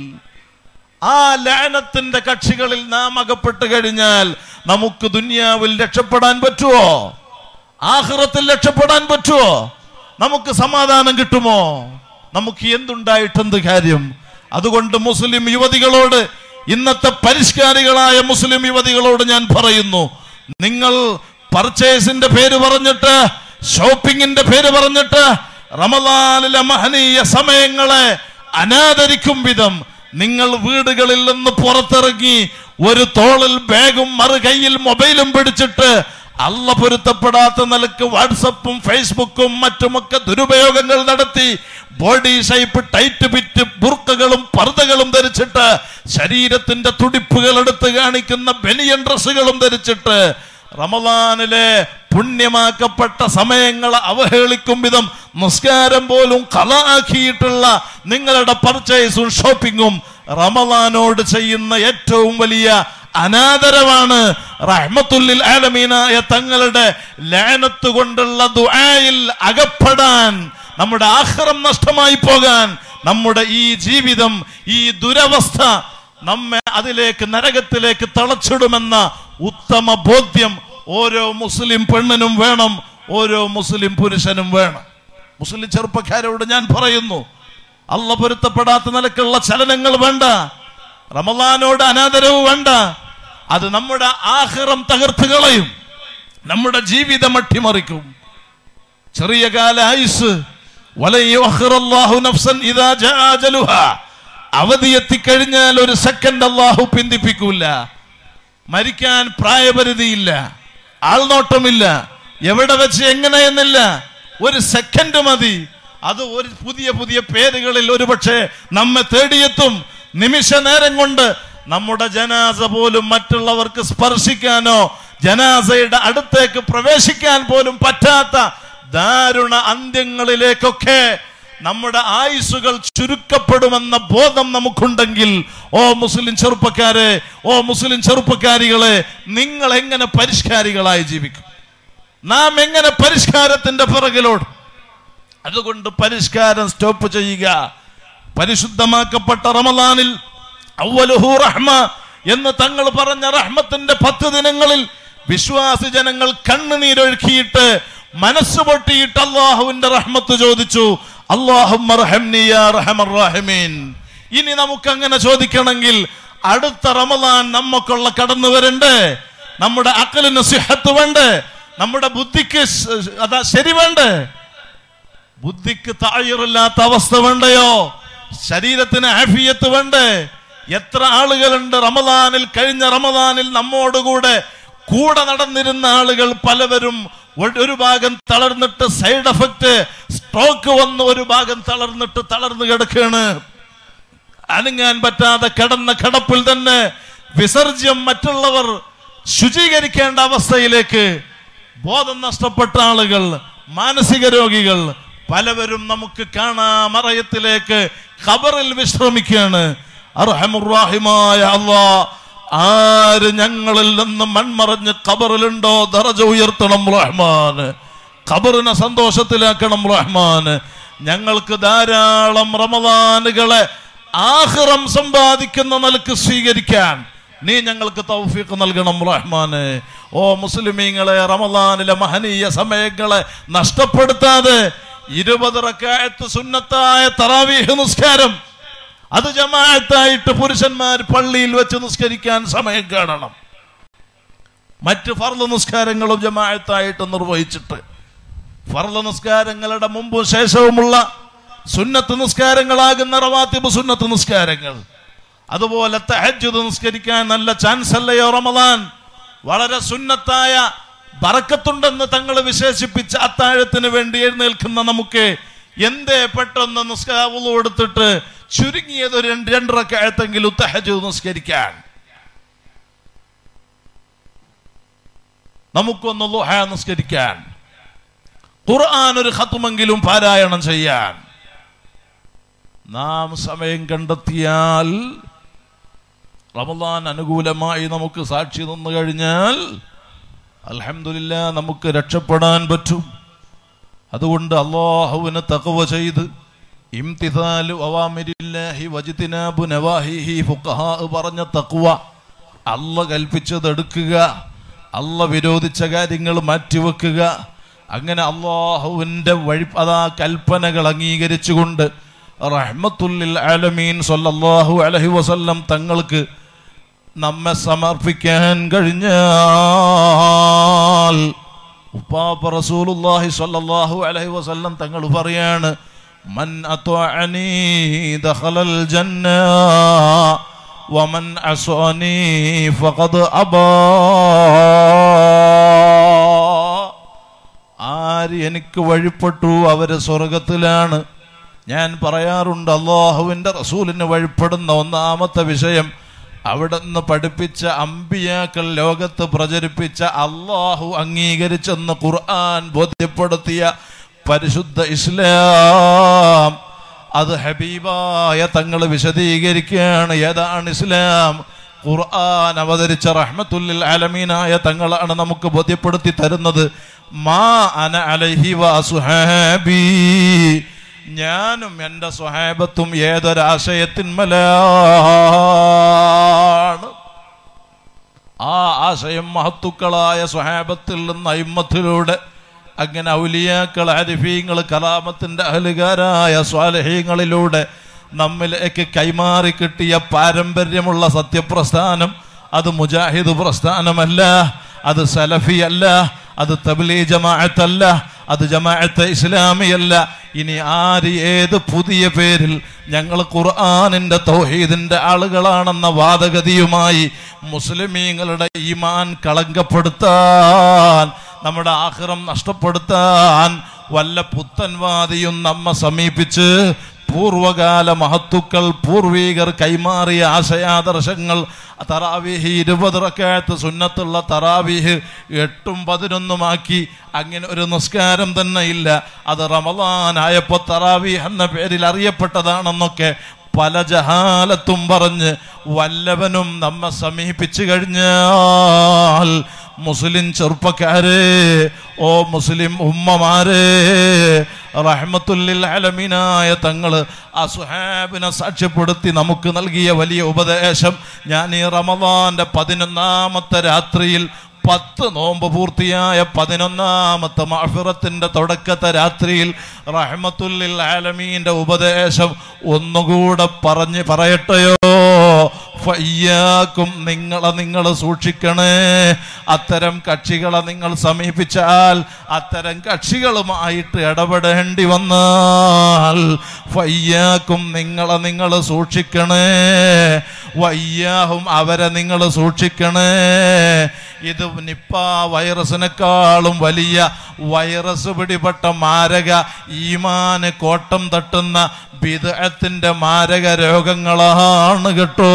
ആ ലഅനത്തിന്റെ കക്ഷികളിൽ നാം അകപ്പെട്ട് കഴിഞ്ഞാൽ നമുക്ക് ദുനിയാവിൽ രക്ഷപ്പെടാൻ പറ്റുമോ ആഹ്റത്തിൽ രക്ഷപ്പെടാൻ പറ്റുമോ നമുക്ക് സമാധാനം കിട്ടുമോ നമുക്ക് എന്തുണ്ടായിട്ടെന്ത് കാര്യം അതുകൊണ്ട് മുസ്ലിം യുവതികളോട് ഇന്നത്തെ പരിഷ്കാരികളായ മുസ്ലിം യുവതികളോട് ഞാൻ പറയുന്നു നിങ്ങൾ പർച്ചേസിന്റെ പേര് പറഞ്ഞിട്ട് ഷോപ്പിങ്ങിന്റെ പേര് പറഞ്ഞിട്ട് റമദാനിലെ മഹനീയ സമയങ്ങളെ അനാദരിക്കും വിധം നിങ്ങൾ വീടുകളിൽ നിന്ന് പുറത്തിറങ്ങി ഒരു തോളിൽ ബാഗും മറു കയ്യിൽ മൊബൈലും പിടിച്ചിട്ട് അല്ല പൊരുത്തപ്പെടാത്ത നിലക്ക് വാട്സപ്പും ഫേസ്ബുക്കും മറ്റുമൊക്കെ ദുരുപയോഗങ്ങൾ നടത്തി ബോഡി ഷേപ്പ് ടൈറ്റ് ബിറ്റ് ബുർക്കകളും പർദ്ദകളും ധരിച്ചിട്ട് ശരീരത്തിന്റെ തുടിപ്പുകൾ എടുത്ത് കാണിക്കുന്ന ബനിയൻ ഡ്രസ്സുകളും ധരിച്ചിട്ട് റമദാനിലെ പുണ്യമാക്കപ്പെട്ട സമയങ്ങളെ അവഹേളിക്കും വിധം നിസ്കാരം പോലും കലാക്കിയിട്ടുള്ള നിങ്ങളുടെ പർച്ചേസും ഷോപ്പിങ്ങും റമദാനോട് ചെയ്യുന്ന ഏറ്റവും വലിയ അനാദരവാണ് റഹ്മത്തുല്ലിൽ ആലമീനായ തങ്ങളുടെ ലാനത്ത് കൊണ്ടുള്ള ദുആയിൽ അകപ്പെടാൻ നമ്മുടെ ആഹ്റം നഷ്ടമായി പോകാൻ നമ്മുടെ ഈ ജീവിതം ഈ ദുരവസ്ഥ നമ്മെ അതിലേക്ക് നരകത്തിലേക്ക് തളച്ചിടുമെന്ന ഉത്തമ ബോധ്യം ഓരോ മുസ്ലിം പെണ്ണിനും വേണം ഓരോ മുസ്ലിം പുരുഷനും വേണം മുസ്ലിം ചെറുപ്പക്കാരോട് ഞാൻ പറയുന്നു അല്ല പൊരുത്തപ്പെടാത്ത നിലക്കുള്ള ചലനങ്ങൾ വേണ്ട റമദാനോട് അനാദരവ് വേണ്ട അത് നമ്മുടെ ആഹിറം തകർത്ത് കളയും നമ്മുടെ ജീവിതം അട്ടിമറിക്കും ചെറിയ കാല ആയുസ് വലൻ യുഅഖിറല്ലാഹു നഫ്സൻ ഇദാ ജാ അജലുഹാ. അവധി എത്തിക്കഴിഞ്ഞാൽ ഒരു സെക്കൻഡ് അള്ളാഹു പിന്തിപ്പിക്കൂല മരിക്കാൻ പ്രായപരിധിയില്ല ആൾനോട്ടമില്ല എവിടെ വെച്ച് എങ്ങനെയെന്നില്ല ഒരു സെക്കൻഡ് മതി അത് ഒരു പുതിയ പുതിയ പേരുകളിൽ ഒരുപക്ഷെ നമ്മെ തേടിയെത്തും നിമിഷ നേരം കൊണ്ട് നമ്മുടെ ജനാസ പോലും മറ്റുള്ളവർക്ക് സ്പർശിക്കാനോ ജനാസയുടെ അടുത്തേക്ക് പ്രവേശിക്കാൻ പോലും പറ്റാത്ത ദാരുണ അന്ത്യങ്ങളിലേക്കൊക്കെ നമ്മുടെ ആയുസ്സുകൾ ചുരുക്കപ്പെടുമെന്ന ബോധം നമുക്കുണ്ടെങ്കിൽ ഓ മുസ്ലിം ചെറുപ്പക്കാരെ ഓ മുസ്ലിം ചെറുപ്പക്കാരികളെ നിങ്ങൾ എങ്ങനെ പരിഷ്കാരികളായി ജീവിക്കും നാം എങ്ങനെ പരിഷ്കാരത്തിന്റെ പിറകിലോട് അതുകൊണ്ട് പരിഷ്കാരം സ്റ്റോപ്പ് ചെയ്യുക പരിശുദ്ധമാക്കപ്പെട്ട റമദാനിൽ അവ്വലുഹു റഹ്മ എന്ന് തങ്ങൾ പറഞ്ഞ റഹ്മത്തിന്റെ പത്ത് ദിനങ്ങളിൽ വിശ്വാസി ജനങ്ങൾ കണ്ണുനീരൊഴുക്കിയിട്ട് മനസ്സ് പൊട്ടിയിട്ട് അള്ളാഹുവിന്റെ റഹ്മത്ത് ചോദിച്ചു അള്ളാഹുമീൻ ഇനി നമുക്ക് അങ്ങനെ ചോദിക്കണമെങ്കിൽ അടുത്ത റമദാൻ നമുക്കുള്ള കടന്നു വരണ്ടേ നമ്മുടെ അക്കലിന് സിഹത്ത് വേണ്ടേ നമ്മുടെ ബുദ്ധിക്ക് ശ- അതാ ശരി വേണ്ടേ ബുദ്ധിക്ക് താഴറില്ലാത്ത അവസ്ഥ വേണ്ടയോ ശരീരത്തിന് ആഫിയത്ത് വേണ്ടേ എത്ര ആളുകളുണ്ട് റമദാനിൽ കഴിഞ്ഞ റമദാനിൽ നമ്മോടുകൂടെ കൂടെ നടന്നിരുന്ന ആളുകൾ പലവരും ഒരു- ഒരു ഭാഗം തളർന്നിട്ട് സൈഡ് എഫക്റ്റ് സ്ട്രോക്ക് വന്ന് ഒരു ഭാഗം തളർന്നിട്ട് തളർന്നു കിടക്കുകയാണ് അനങ്ങാൻ പറ്റാതെ കിടന്ന കിടപ്പിൽ തന്നെ വിസർജ്യം മറ്റുള്ളവർ ശുചീകരിക്കേണ്ട അവസ്ഥയിലേക്ക് ബോധം നഷ്ടപ്പെട്ട ആളുകൾ മാനസിക രോഗികൾ പലവരും നമുക്ക് കാണാമറയത്തിലേക്ക് ഖബറിൽ വിശ്രമിക്കുകയാണ് അർഹമുറാഹിമായ അള്ളാ ആര് ഞങ്ങളിൽ നിന്ന് മൺമറഞ്ഞ് ഖബറിലുണ്ടോ ദറജ ഉയർത്തണം റഹ്മാന് ഖബറിനെ സന്തോഷത്തിലാക്കണം റഹ്മാന് ഞങ്ങൾക്ക് ധാരാളം റമദാനുകളെ ആഹ്റം സമ്പാദിക്കുന്ന നിലക്ക് സ്വീകരിക്കാൻ നീ ഞങ്ങൾക്ക് തൗഫീഖ് നൽകണം റഹ്മാനെ ഓ മുസ്ലിമീങ്ങളെ റമദാനിലെ മഹനീയ സമയങ്ങളെ നഷ്ടപ്പെടുത്താതെ ഇരുപത് റക്കായത്ത് സുന്നത്തായ തറാവീഹ് നിസ്കാരം അത് ജമാഅത്തായിട്ട് പുരുഷന്മാർ പള്ളിയിൽ വെച്ച് നിസ്കരിക്കാൻ സമയം കാണണം മറ്റ് ഫർദ് നിസ്കാരങ്ങളും ജമാഅത്തായിട്ട് നിർവഹിച്ചിട്ട് ഫർദ് നിസ്കാരങ്ങളുടെ മുമ്പും ശേഷവുമുള്ള സുന്നത്ത് നിസ്കാരങ്ങളാകുന്ന റവാത്തിബ് സുന്നത്ത് നിസ്കാരങ്ങൾ അതുപോലെ തഹജ്ജുദ് നിസ്കരിക്കാൻ നല്ല ചാൻസ് അല്ലയോ റമദാൻ വളരെ സുന്നത്തായ ബറക്കത്തുണ്ടെന്ന് തങ്ങൾ വിശേഷിപ്പിച്ച അത്താഴത്തിന് വേണ്ടി എഴുന്നേൽക്കുന്ന നമുക്ക് എന്തേ പെട്ടെന്ന് നിസ്കാവുളു എടുത്തിട്ട് ചുരുങ്ങിയത് ഒരു രണ്ട് രണ്ടരക്കാഴത്തെങ്കിലും തഹജ്ജുദ് നിസ്കരിക്കാൻ നമുക്കൊന്ന് ലുഹ നിസ്കരിക്കാൻ ഖുർആൻ ഒരു ഖത്തുമെങ്കിലും പാരായണം ചെയ്യാൻ നാം സമയം കണ്ടെത്തിയാൽ റമദാൻ അനുകൂലമായി നമുക്ക് സാക്ഷി നിന്നു കഴിഞ്ഞാൽ അൽഹംദുലില്ല നമുക്ക് രക്ഷപ്പെടാൻ പറ്റും അതുകൊണ്ട് അള്ളാഹുവിന് തഖവ ചെയ്ത് ഇംതിസാലു അവാമിരില്ലാഹി വജിതിനാബു നവാഹിഹി ഫുഖഹാ പറഞ്ഞ തഖ്വ അല്ല കൽപ്പിച്ചത് എടുക്കുക അല്ല വിരോധിച്ച കാര്യങ്ങൾ മാറ്റിവെക്കുക അങ്ങനെ അള്ളാഹുവിൻ്റെ വഴി അതാ കൽപ്പനകൾ അംഗീകരിച്ചുകൊണ്ട് റഹ്മത്തുല്ലിൽ ആലമീൻ സല്ലല്ലാഹു അലൈഹി വസല്ലം തങ്ങൾക്ക് നമ്മെ സമർപ്പിക്കാൻ കഴിഞ്ഞാൽ ഉപ്പാപ്പ റസൂലുള്ളാഹി സ്വല്ലല്ലാഹു അലൈഹി വസല്ലം തങ്ങൾ പറയാണ് മൻ അത്വഅനി ദഖലൽ ജന്ന വമൻ അസ്വനി ഫഖദ് അബാ ആര് എനിക്ക് വഴിപ്പെട്ടു അവര് സ്വർഗത്തിലാണ് ഞാൻ പറയാറുണ്ട് അള്ളാഹുവിൻ്റെ റസൂലിന് വഴിപ്പെടുന്ന ഒന്നാമത്തെ വിഷയം അവിടുന്ന് പഠിപ്പിച്ച അമ്പിയാക്കൾ ലോകത്ത് പ്രചരിപ്പിച്ച അള്ളാഹു അംഗീകരിച്ചെന്ന് ഖുർആൻ ബോധ്യപ്പെടുത്തിയ പരിശുദ്ധ ഇസ്ലാം അത് ഹബീബായ തങ്ങൾ വിശദീകരിക്കുകയാണ് ഏതാണ് ഇസ്ലാം ഖുർആൻ അവതരിച്ച റഹ്മത്തുല്ലിൽ ആലമീനായ തങ്ങളാണ് നമുക്ക് ബോധ്യപ്പെടുത്തി തരുന്നത് മാ അന അലൈഹി വസുഹാബി ഞാനും എൻ്റെ സ്വഹാബത്തും ഏതൊരാശയത്തിന്മലാണ് ആ ആശയം മഹത്തുക്കളായ സ്വഹാബത്തിൽ നിന്ന് അയിമത്തിലൂടെ അങ്ങനെ ഔലിയാക്കൾ അരിഫീങ്ങൾ കലാമത്തിൻ്റെ അഹലുകാരായ സ്വാലഹീങ്ങളിലൂടെ നമ്മിലേക്ക് കൈമാറി കിട്ടിയ പാരമ്പര്യമുള്ള സത്യപ്രസ്ഥാനം അത് മുജാഹിദ് പ്രസ്ഥാനമല്ല അത് സലഫി അല്ല അത് തബ്ലീ ജമാഅത്തല്ല അത് ജമാഅത്ത് ഇസ്ലാമിയല്ല ഇനി ആര് ഏത് പുതിയ പേരിൽ ഞങ്ങൾ ഖുർആാനിൻ്റെ തൗഹീദിൻ്റെ ആളുകളാണെന്ന വാദഗതിയുമായി മുസ്ലിമീങ്ങളുടെ ഈമാൻ കളങ്കപ്പെടുത്താൻ നമ്മുടെ ആഹ്റം നഷ്ടപ്പെടുത്താൻ വല്ല പുത്തൻവാദിയും നമ്മെ സമീപിച്ച് പൂർവകാല മഹത്തുക്കൾ പൂർവീകർ കൈമാറിയ ആശയാദർശങ്ങൾ തറാവീഹ് ഇരുപത് റക്കായത്ത് സുന്നത്തുള്ള തറാവീഹ് എട്ടും പതിനൊന്നുമാക്കി അങ്ങനെ ഒരു നിസ്കാരം തന്നെ ഇല്ല അത് റമദാനായപ്പോൾ തറാവീഹ് എന്ന പേരിൽ അറിയപ്പെട്ടതാണെന്നൊക്കെ പല ജഹാലത്തും പറഞ്ഞ് വല്ലവനും നമ്മെ സമീപിച്ചു കഴിഞ്ഞാൽ മുസ്ലിം ചെറുപ്പക്കാരെ ഓ മുസ്ലിം ഉമ്മമാരെ റഹ്മത്തുല്ലിൽ അലമീനായ തങ്ങൾ ആ സുഹാബിനെ സാക്ഷ്യപ്പെടുത്തി നമുക്ക് നൽകിയ വലിയ ഉപദേശം ഞാൻ ഈ റമദാന്റെ പതിനൊന്നാമത്തെ രാത്രിയിൽ പത്ത് നോമ്പ് പൂർത്തിയായ പതിനൊന്നാമത്തെ മഹഫിറത്തിന്റെ തുടക്കത്തെ രാത്രിയിൽ റഹ്മത്തുല്ലിൽ ആലമീന്റെ ഉപദേശം ഒന്നുകൂടെ പറഞ്ഞ് പറയട്ടെയോ ഫയ്യാക്കും നിങ്ങളെ നിങ്ങൾ സൂക്ഷിക്കണേ അത്തരം കക്ഷികളെ നിങ്ങൾ സമീപിച്ചാൽ അത്തരം കക്ഷികളുമായിട്ട് ഇടപെടേണ്ടി വന്നാൽ ഫയ്യാക്കും നിങ്ങളെ നിങ്ങൾ സൂക്ഷിക്കണേ വയ്യാഹും അവരെ നിങ്ങൾ സൂക്ഷിക്കണേ ഇത് നിപ്പ വൈറസിനെക്കാളും വലിയ വൈറസ് പിടിപെട്ട മാരക ഈമാന് കോട്ടം തട്ടുന്ന ബിദഅത്തിന്റെ മാരക രോഗങ്ങളാണ് കേട്ടോ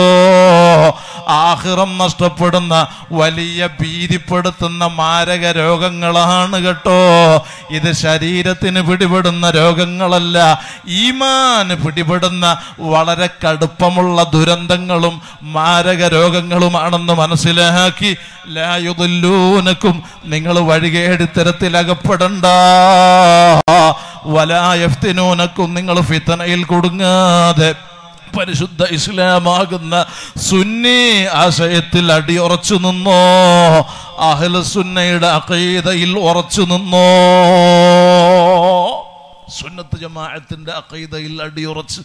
ആഹിറം നഷ്ടപ്പെടുന്ന വലിയ ഭീതിപ്പെടുത്തുന്ന മാരക രോഗങ്ങളാണ് കേട്ടോ ഇത് ശരീരത്തിന് പിടിപെടുന്ന രോഗങ്ങളല്ല ഈമാന് പിടിപെടുന്ന വളരെ കടുപ്പമുള്ള ദുരന്തങ്ങളും മാരക രോഗങ്ങളുമാണെന്ന് മനസ്സിലാക്കി ലായുദല്ലൂനക്കും നിങ്ങൾ വഴികേടിത്തരത്തിൽ അകപ്പെടണ്ട വലായഫ്തിനൂനക്കും നിങ്ങൾ ഫിത്തനയിൽ കുടുങ്ങാതെ പരിശുദ്ധ ഇസ്ലാമാകുന്ന സുന്നി ആശയത്തിൽ അടിയുറച്ചു നിന്നോ അഹ്ല സുന്നയുടെ അഖീദയിൽ ഉറച്ചു നിന്നോ സുന്നത്ത് ജമാഅത്തിന്റെ അഖീദയിൽ അടിയുറച്ച്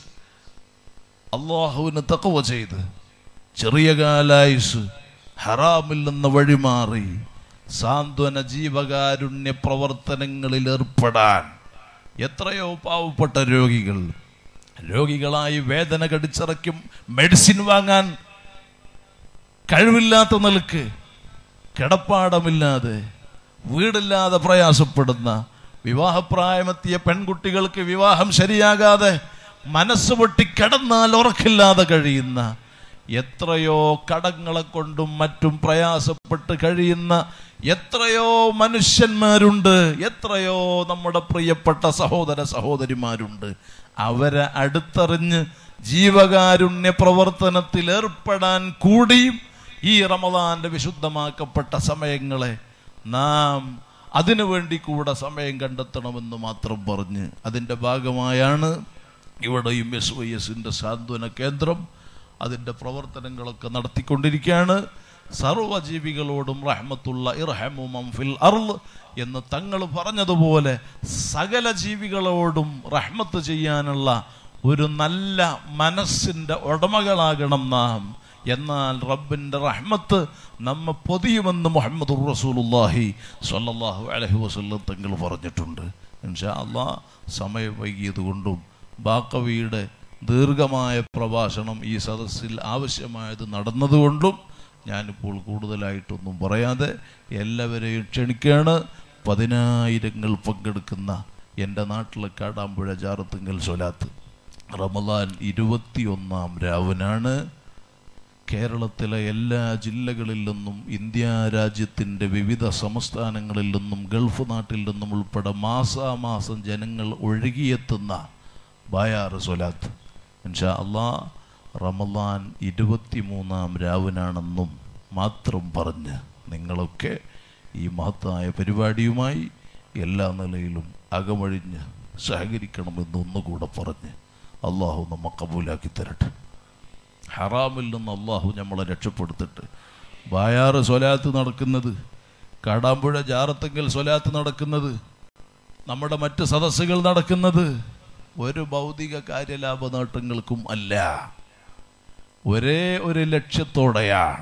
അള്ളാഹുവിന് തക്കവ ചെയ്ത് ചെറിയ കാലായുസ് ഹറാമിൽ നിന്ന് വഴിമാറി സാന്ത്വന ജീവകാരുണ്യ പ്രവർത്തനങ്ങളിൽ ഏർപ്പെടാൻ എത്രയോ പാവപ്പെട്ട രോഗികൾ രോഗികളായി വേദന കടിച്ചിറക്കും മെഡിസിൻ വാങ്ങാൻ കഴിവില്ലാത്ത നിലക്ക് കിടപ്പാടമില്ലാതെ വീടില്ലാതെ പ്രയാസപ്പെടുന്ന വിവാഹപ്രായമെത്തിയ പെൺകുട്ടികൾക്ക് വിവാഹം ശരിയാകാതെ മനസ്സ് പൊട്ടി കിടന്നാൽ ഉറക്കില്ലാതെ കഴിയുന്ന എത്രയോ കടങ്ങളെ കൊണ്ടും മറ്റും പ്രയാസപ്പെട്ട് കഴിയുന്ന എത്രയോ മനുഷ്യന്മാരുണ്ട് എത്രയോ നമ്മുടെ പ്രിയപ്പെട്ട സഹോദര സഹോദരിമാരുണ്ട് അവരെ അടുത്തറിഞ്ഞ് ജീവകാരുണ്യ പ്രവർത്തനത്തിൽ ഏർപ്പെടാൻ കൂടിയും ഈ റമദാന്റെ വിശുദ്ധമാക്കപ്പെട്ട സമയങ്ങളെ നാം അതിനു വേണ്ടി കൂടെ സമയം കണ്ടെത്തണമെന്ന് മാത്രം പറഞ്ഞ് അതിൻ്റെ ഭാഗമായാണ് ഇവിടെയും എസ് വൈ എസിൻ്റെ സാന്ത്വന കേന്ദ്രം അതിൻ്റെ പ്രവർത്തനങ്ങളൊക്കെ നടത്തിക്കൊണ്ടിരിക്കുകയാണ് സർവജീവികളോടും റഹ്മത്തുള്ള ഇർഹമു മംഫിൽ അർള് എന്ന് തങ്ങൾ പറഞ്ഞതുപോലെ സകല ജീവികളോടും റഹ്മത്ത് ചെയ്യാനുള്ള ഒരു നല്ല മനസ്സിൻ്റെ ഉടമകളാകണം നാം എന്നാൽ റബ്ബിൻ്റെ റഹ്മത്ത് നമ്മെ പൊതിയുമെന്ന് മുഹമ്മദ് റസൂലുല്ലാഹി സ്വല്ലല്ലാഹു അലൈഹി വസല്ലം തങ്ങൾ പറഞ്ഞിട്ടുണ്ട് ഇൻഷാ അള്ളാ സമയം വൈകിയത് കൊണ്ടും ബാക്കവിയുടെ ദീർഘമായ പ്രഭാഷണം ഈ സദസ്സിൽ ആവശ്യമായത് നടന്നതുകൊണ്ടും ഞാനിപ്പോൾ കൂടുതലായിട്ടൊന്നും പറയാതെ എല്ലാവരെയും ക്ഷണിക്കുകയാണ് പതിനായിരങ്ങൾ പങ്കെടുക്കുന്ന എൻ്റെ നാട്ടിലെ കാടാമ്പുഴ ജാറത്തുങ്കൽ സ്വലാത്ത് റമദാൻ ഇരുപത്തിയൊന്നാം രാവിനാണ് കേരളത്തിലെ എല്ലാ ജില്ലകളിൽ നിന്നും ഇന്ത്യ രാജ്യത്തിൻ്റെ വിവിധ സംസ്ഥാനങ്ങളിൽ നിന്നും ഗൾഫ് നാട്ടിൽ നിന്നും ഉൾപ്പെടെ മാസാമാസം ജനങ്ങൾ ഒഴുകിയെത്തുന്ന ബായാറ് സ്വലാത്ത് ഇൻഷാ അള്ളാ റമദാൻ ഇരുപത്തിമൂന്നാം രാവിനാണെന്നും മാത്രം പറഞ്ഞ് നിങ്ങളൊക്കെ ഈ മഹത്തായ പരിപാടിയുമായി എല്ലാ നിലയിലും അകമഴിഞ്ഞ് സഹകരിക്കണമെന്ന് ഒന്നുകൂടെ പറഞ്ഞ് അള്ളാഹു നമ്മ കബൂലാക്കി തരട്ടെ ഹറാമിൽ നിന്ന് അള്ളാഹു നമ്മളെ രക്ഷപ്പെടുത്തിട്ട് ബായാറ് സ്വലാത്ത് നടക്കുന്നത് കാടാമ്പുഴ ജാറത്തെങ്കിൽ സ്വലാത്ത് നടക്കുന്നത് നമ്മുടെ മറ്റ് സദസ്സുകൾ നടക്കുന്നത് ഒരു ഭൗതിക കാര്യലാഭ നേട്ടങ്ങൾക്കും അല്ല ഒരേ ഒരു ലക്ഷ്യത്തോടെയാണ്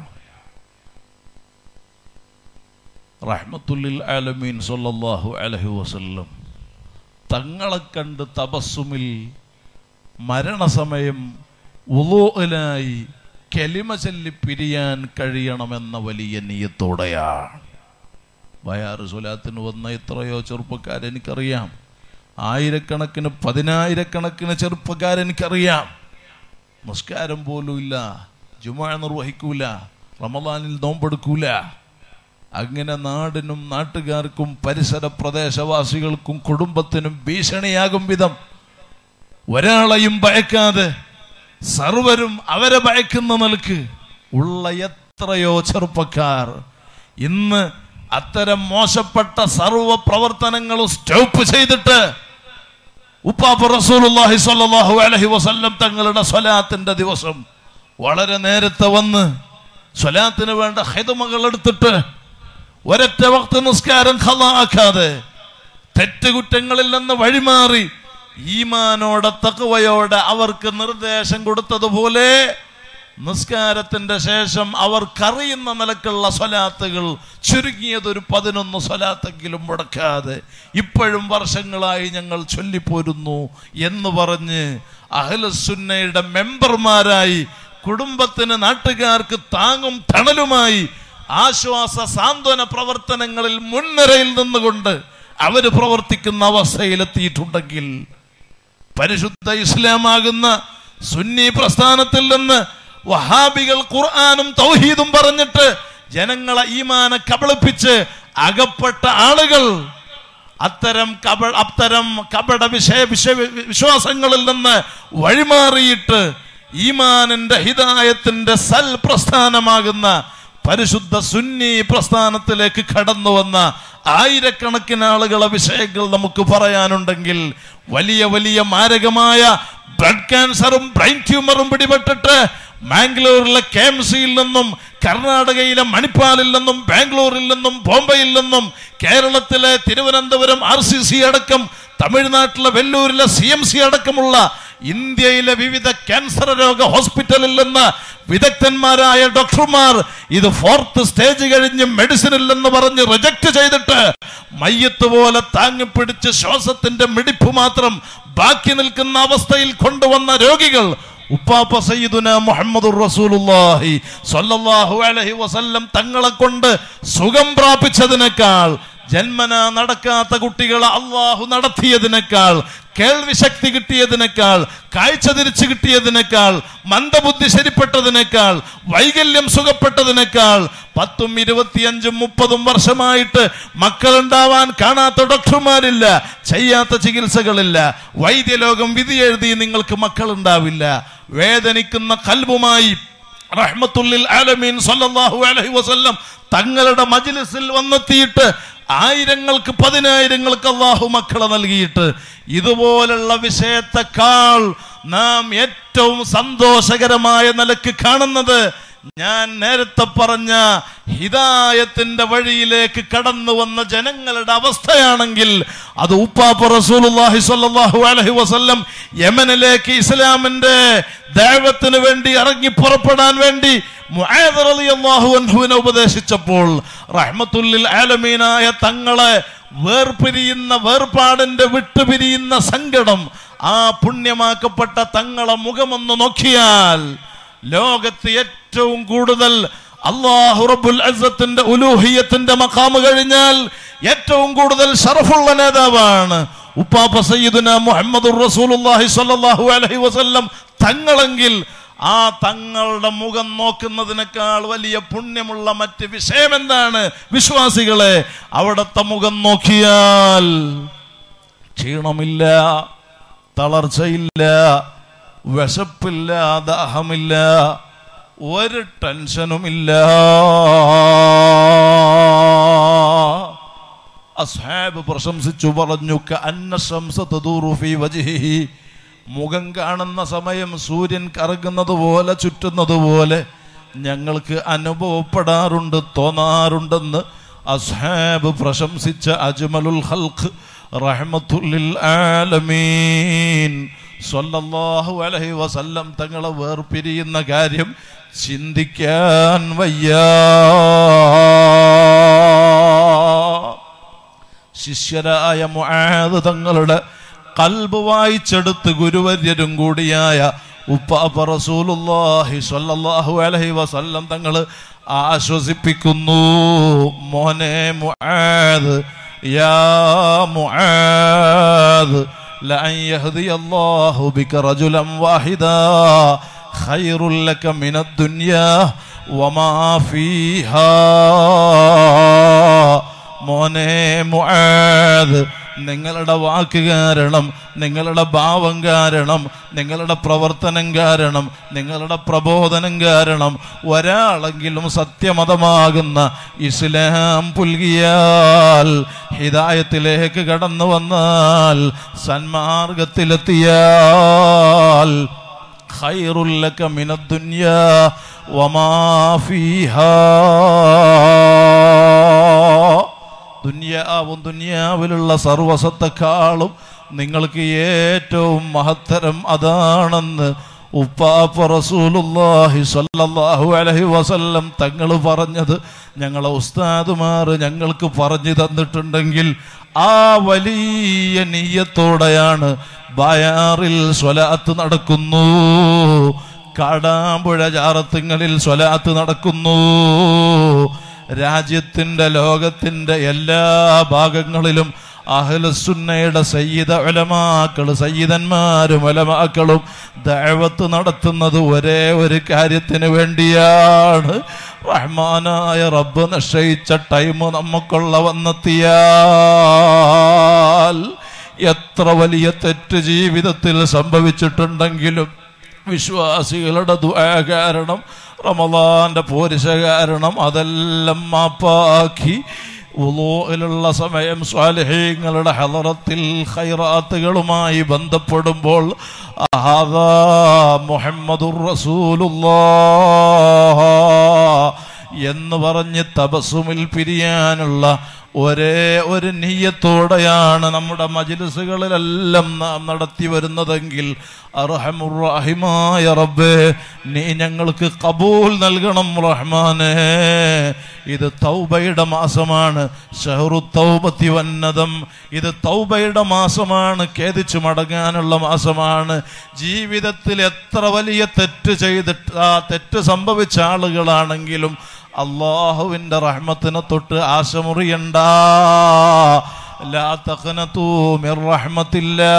റഹ്മത്തുല്ലിൽ ആലമീൻ സല്ലല്ലാഹു അലൈഹി വസല്ലം തങ്ങളെ കണ്ട് തപസ്സുമിൽ മരണസമയം ഉളോലായി കെലിമ ചൊല്ലി പിരിയാൻ കഴിയണമെന്ന വലിയ നീയത്തോടെയാണ് ബയാറ് സ്വലാത്തിന് വന്ന എത്രയോ ചെറുപ്പക്കാരെനിക്കറിയാം ആയിരക്കണക്കിന് പതിനായിരക്കണക്കിന് ചെറുപ്പക്കാരെനിക്കറിയാം നമസ്കാരം പോലും ഇല്ല ജുമാ നിർവഹിക്കൂല റമദാനിൽ നോമ്പെടുക്കൂല അങ്ങനെ നാടിനും നാട്ടുകാർക്കും പരിസര പ്രദേശവാസികൾക്കും കുടുംബത്തിനും ഭീഷണിയാകും വിധം ഒരാളെയും ഭയക്കാതെ സർവരും അവരെ ഭയക്കുന്ന നിലക്ക് ഉള്ള എത്രയോ ചെറുപ്പക്കാർ ഇന്ന് അത്തരം മോശപ്പെട്ട സർവ പ്രവർത്തനങ്ങളും സ്റ്റോപ്പ് ചെയ്തിട്ട് ഉപ്പാപ്പ റസൂലുള്ളാഹി സ്വല്ലല്ലാഹു അലൈഹി വസല്ലം തങ്ങളുടെ സ്വലാത്തിന്റെ ദിവസം വളരെ നേരത്തെ വന്ന് സ്വലാത്തിന് വേണ്ട ഹിതമകൾ എടുത്തിട്ട് ഒരൊറ്റ വക്ത നിസ്കാരം ഖലാക്കാതെ തെറ്റുകുറ്റങ്ങളിൽ നിന്ന് വഴിമാറി ഈമാനോടെ തക്കവയോടെ അവർക്ക് നിർദ്ദേശം കൊടുത്തതുപോലെ നിസ്കാരത്തിന്റെ ശേഷം അവർക്കറിയുന്ന നിലക്കുള്ള സ്വലാത്തുകൾ ചുരുങ്ങിയത് ഒരു പതിനൊന്ന് സ്വലാത്തെങ്കിലും മുടക്കാതെ ഇപ്പോഴും വർഷങ്ങളായി ഞങ്ങൾ ചൊല്ലിപ്പോരുന്നു എന്ന് പറഞ്ഞ് അഹ്ലസുന്നയുടെ മെമ്പർമാരായി കുടുംബത്തിന് നാട്ടുകാർക്ക് താങ്ങും തണലുമായി ആശ്വാസ സാന്ത്വന പ്രവർത്തനങ്ങളിൽ മുൻനിരയിൽ നിന്നുകൊണ്ട് അവര് പ്രവർത്തിക്കുന്ന അവസ്ഥയിലെത്തിയിട്ടുണ്ടെങ്കിൽ പരിശുദ്ധ ഇസ്ലാമാകുന്ന സുന്നി പ്രസ്ഥാനത്തിൽ നിന്ന് വഹാബികൾ ഖുർആാനും തൗഹീദും പറഞ്ഞിട്ട് ജനങ്ങളെ ഈമാനെ കബളിപ്പിച്ച് അകപ്പെട്ട ആളുകൾ അത്തരം കബ അത്തരം കപട വിഷയ വിഷയ വിശ്വാസങ്ങളിൽ നിന്ന് വഴിമാറിയിട്ട് ഈമാനിന്റെ ഹിതായത്തിന്റെ സൽ പ്രസ്ഥാനമാകുന്ന പരിശുദ്ധ സുന്നി പ്രസ്ഥാനത്തിലേക്ക് കടന്നു വന്ന ആയിരക്കണക്കിന് ആളുകളെ വിഷയങ്ങൾ നമുക്ക് പറയാനുണ്ടെങ്കിൽ വലിയ വലിയ മാരകമായ ബ്ലഡ് ക്യാൻസറും ബ്രെയിൻ ട്യൂമറും പിടിപെട്ടിട്ട് മാംഗ്ലൂരിലെ കെ എം സിയിൽ നിന്നും കർണാടകയിലെ മണിപ്പാലിൽ നിന്നും ബാംഗ്ലൂരിൽ നിന്നും ബോംബെയിൽ നിന്നും കേരളത്തിലെ തിരുവനന്തപുരം ആർ സി സി അടക്കം തമിഴ്നാട്ടിലെ വെല്ലൂരിലെ സി എം സി അടക്കമുള്ള ഇന്ത്യയിലെ വിവിധ ക്യാൻസർ രോഗ ഹോസ്പിറ്റലിൽ നിന്ന് വിദഗ്ധന്മാരായ ഡോക്ടർമാർ ഇത് ഫോർത്ത് സ്റ്റേജ് കഴിഞ്ഞ് മെഡിസിനിൽ എന്ന് പറഞ്ഞ് റിജക്ട് ചെയ്തിട്ട് മയ്യത്ത് പോലെ താങ്ങിപ്പിടിച്ച് ശ്വാസത്തിന്റെ മിടിപ്പ് മാത്രം ബാക്കി നിൽക്കുന്ന അവസ്ഥയിൽ കൊണ്ടുവന്ന രോഗികൾ ഉപ്പാപ്പ സയ്യിദുന മുഹമ്മദുർ റസൂലുള്ളാഹി സ്വല്ലല്ലാഹു അലൈഹി വസല്ലം തങ്ങളെ കൊണ്ട് സുഖം പ്രാപിച്ചതിനേക്കാൾ ജന്മന നടക്കാത്ത കുട്ടികളെ അള്ളാഹു നടത്തിയതിനേക്കാൾ കേൾവി ശക്തി കിട്ടിയതിനേക്കാൾ കാഴ്ച തിരിച്ചു കിട്ടിയതിനേക്കാൾ മന്ദബുദ്ധി ശരിപ്പെട്ടതിനേക്കാൾ വൈകല്യം സുഖപ്പെട്ടതിനേക്കാൾ പത്തും ഇരുപത്തിയഞ്ചും മുപ്പതും വർഷമായിട്ട് മക്കളുണ്ടാവാൻ കാണാത്ത ഡോക്ടർമാരില്ല ചെയ്യാത്ത ചികിത്സകളില്ല വൈദ്യലോകം വിധി എഴുതി നിങ്ങൾക്ക് മക്കളുണ്ടാവില്ല വേദനിക്കുന്ന കൽബുമായി റഹ്മത്തുല്ലിൽ ആലമീൻ സല്ലല്ലാഹു അലൈഹി വസല്ലം തങ്ങളുടെ മജ്ലിസിൽ വന്നെത്തിയിട്ട് ആയിരങ്ങൾക്ക് പതിനായിരങ്ങൾക്ക് അള്ളാഹു മക്കളെ നൽകിയിട്ട് ഇതുപോലുള്ള വിഷയത്തെക്കാൾ നാം ഏറ്റവും സന്തോഷകരമായ നിലക്ക് കാണുന്നത് ഞാൻ നേരത്തെ പറഞ്ഞ ഹിദായത്തിന്റെ വഴിയിലേക്ക് കടന്നു വന്ന ജനങ്ങളുടെ അവസ്ഥയാണെങ്കിൽ അത് ഉപ്പാപ്പ റസൂലുള്ളാഹി സ്വല്ലല്ലാഹു അലൈഹി വസല്ലം യമനിലേക്ക് ഇസ്ലാമിന്റെ ദൈവത്തിന് വേണ്ടി ഇറങ്ങി പുറപ്പെടാൻ വേണ്ടി മുആദ് റളിയല്ലാഹു അൻഹുവിനെ ഉപദേശിച്ചപ്പോൾ റഹ്മത്തുല്ലിൽ ആലമീനായ തങ്ങളെ വേർപിരിയുന്ന വേർപാടിന്റെ വിട്ടുപിരിയുന്ന സങ്കടം ആ പുണ്യമാക്കപ്പെട്ട തങ്ങളെ മുഖമൊന്ന് നോക്കിയാൽ ലോകത്ത് ഏറ്റവും കൂടുതൽ അള്ളാഹു റബ്ബുൽ അസത്തിന്റെ ഉലൂഹിയത്തിന്റെ മഖാമ് കഴിഞ്ഞാൽ ഏറ്റവും കൂടുതൽ ഷറഫുള്ള നേതാവാണ് ഉപ്പാപ്പ സയ്യിദുന മുഹമ്മദ് റസൂലുള്ളാഹി സ്വല്ലല്ലാഹു അലൈഹി വസല്ലം തങ്ങളെങ്കിൽ ആ തങ്ങളുടെ മുഖം നോക്കുന്നതിനേക്കാൾ വലിയ പുണ്യമുള്ള മറ്റ് വിഷയം എന്താണ് വിശ്വാസികളെ അവിടുത്തെ മുഖം നോക്കിയാൽ ക്ഷീണമില്ല തളർച്ചയില്ല വിശപ്പില്ല ദാഹമില്ല ഒരു ടെൻഷനുമില്ല അസ്ഹാബ് പ്രശംസിച്ചു പറഞ്ഞു അന്ന ശംസ തദൂറു ഫീ വജ്ഹിഹി മുഖം കാണുന്ന സമയം സൂര്യൻ കറങ്ങുന്നത് പോലെ ചുറ്റുന്നത് പോലെ ഞങ്ങൾക്ക് അനുഭവപ്പെടാറുണ്ട് തോന്നാറുണ്ടെന്ന് അസ്ഹാബ് പ്രശംസിച്ച അജ്മലുൽ ഹൽഖ് റഹ്മത്തുല്ലിൽ ആലമീൻ സ്വല്ലല്ലാഹു അലൈഹി വസല്ലം തങ്ങളെ വേർപിരിയുന്ന കാര്യം ചിന്തിക്കാൻ വയ്യ ശിഷ്യരായ മുആദ് തങ്ങളുടെ കൽബ് വായിച്ചെടുത്ത് ഗുരുവര്യരും കൂടിയായ ഉപ്പാപ്പ റസൂലുള്ളാഹി സ്വല്ലല്ലാഹു അലൈഹി വസല്ലം തങ്ങൾ ആശ്വസിപ്പിക്കുന്നു മോനെ മുആദ് യാ മുആദ് لأن يهدي الله بك رجلا واحدا خير لك من الدنيا وما فيها മോനെ മുആദ് നിങ്ങളുടെ വാക്ക് കാരണം നിങ്ങളുടെ ഭാവം കാരണം നിങ്ങളുടെ പ്രവർത്തനം കാരണം നിങ്ങളുടെ പ്രബോധനം കാരണം ഒരാളെങ്കിലും സത്യമതമാകുന്ന ഇസ്ലാം പുൽകിയാൽ ഹിദായത്തിലേക്ക് കടന്നു വന്നാൽ സന്മാർഗത്തിലെത്തിയാൽ ഖൈറുല്ലക മിനദ്ദുനിയാ വമാ ഫീഹാ ദുന്യാവും ദുന്യാവിലുള്ള സർവസത്തെക്കാളും നിങ്ങൾക്ക് ഏറ്റവും മഹത്തരം അതാണെന്ന് ഉപ്പാപ്പ റസൂലുള്ളാഹി സ്വല്ലല്ലാഹു അലൈഹി വസല്ലം തങ്ങൾ പറഞ്ഞത് ഞങ്ങളെ ഉസ്താദുമാർ ഞങ്ങൾക്ക് പറഞ്ഞു തന്നിട്ടുണ്ടെങ്കിൽ ആ വലിയ നീയത്തോടെയാണ് ബയാറിൽ സ്വലാത്ത് നടക്കുന്നു കാടാമ്പുഴ ജാറത്തുങ്ങളിൽ സ്വലാത്ത് നടക്കുന്നു രാജ്യത്തിന്റെ ലോകത്തിന്റെ എല്ലാ ഭാഗങ്ങളിലും അഹ്ലുസുന്നയുടെ സയ്യിദ ഉലമാക്കൾ സയ്യിദന്മാരും ഉലമാക്കളും ദഅവത്ത് നടത്തുന്നത് ഒരേ ഒരു കാര്യത്തിന് വേണ്ടിയാണ് റഹ്മാനായ റബ്ബ് നിശ്ചയിച്ച ടൈം നമുക്കുള്ള വന്നെത്തിയാൽ എത്ര വലിയ തെറ്റ് ജീവിതത്തിൽ സംഭവിച്ചിട്ടുണ്ടെങ്കിലും വിശ്വാസികളുടെ ദുആ കാരണം റമദാന്റെ പോരിശ കാരണം അതെല്ലാം മാപ്പാക്കി ഉളൂഹിലുള്ള സമയം സ്വാലിഹീങ്ങളുടെ ഹലറത്തിൽ ഖൈറാത്തുകളുമായി ബന്ധപ്പെടുമ്പോൾ അഹാദാ മുഹമ്മദുർ റസൂലുള്ളാഹ് എന്ന് പറഞ്ഞ് തപസ്സുമിൽ പിരിയാനുള്ള ഒരേ ഒരു നീയത്തോടെയാണ് നമ്മുടെ മജിലിസുകളിലെല്ലാം നാം നടത്തി വരുന്നതെങ്കിൽ അർഹമുറാഹിമായ റബ്ബേ നീ ഞങ്ങൾക്ക് കബൂൽ നൽകണം റഹ്മാനേ ഇത് തൗബയുടെ മാസമാണ് ഷഹറു തൗബത്തി വന്നതം ഇത് തൗബയുടെ മാസമാണ് ഖേദിച്ചു മടങ്ങാനുള്ള മാസമാണ് ജീവിതത്തിൽ എത്ര വലിയ തെറ്റ് ചെയ്തിട്ട് ആ തെറ്റ് സംഭവിച്ച ആളുകളാണെങ്കിലും അള്ളാഹുവിൻ്റെ റഹ്മത്തിനെ തൊട്ട് ആശമുറിയണ്ട ലാ തഖ്നതൂ മിർ റഹ്മത്തില്ലാ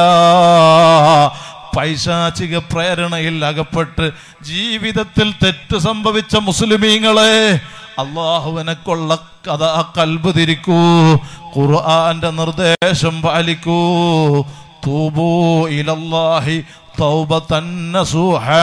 പൈശാചിക പ്രേരണയിൽ അകപ്പെട്ട് ജീവിതത്തിൽ തെറ്റ് സംഭവിച്ച മുസ്ലിമീങ്ങളെ അള്ളാഹുവിനെ കൊള്ള കഥ കൽബ് തിരിക്കൂ ഖുർആന്റെ നിർദ്ദേശം പാലിക്കൂ തൂബൂ ഇലല്ലാഹി തൗബത്തൻ നസൂഹാ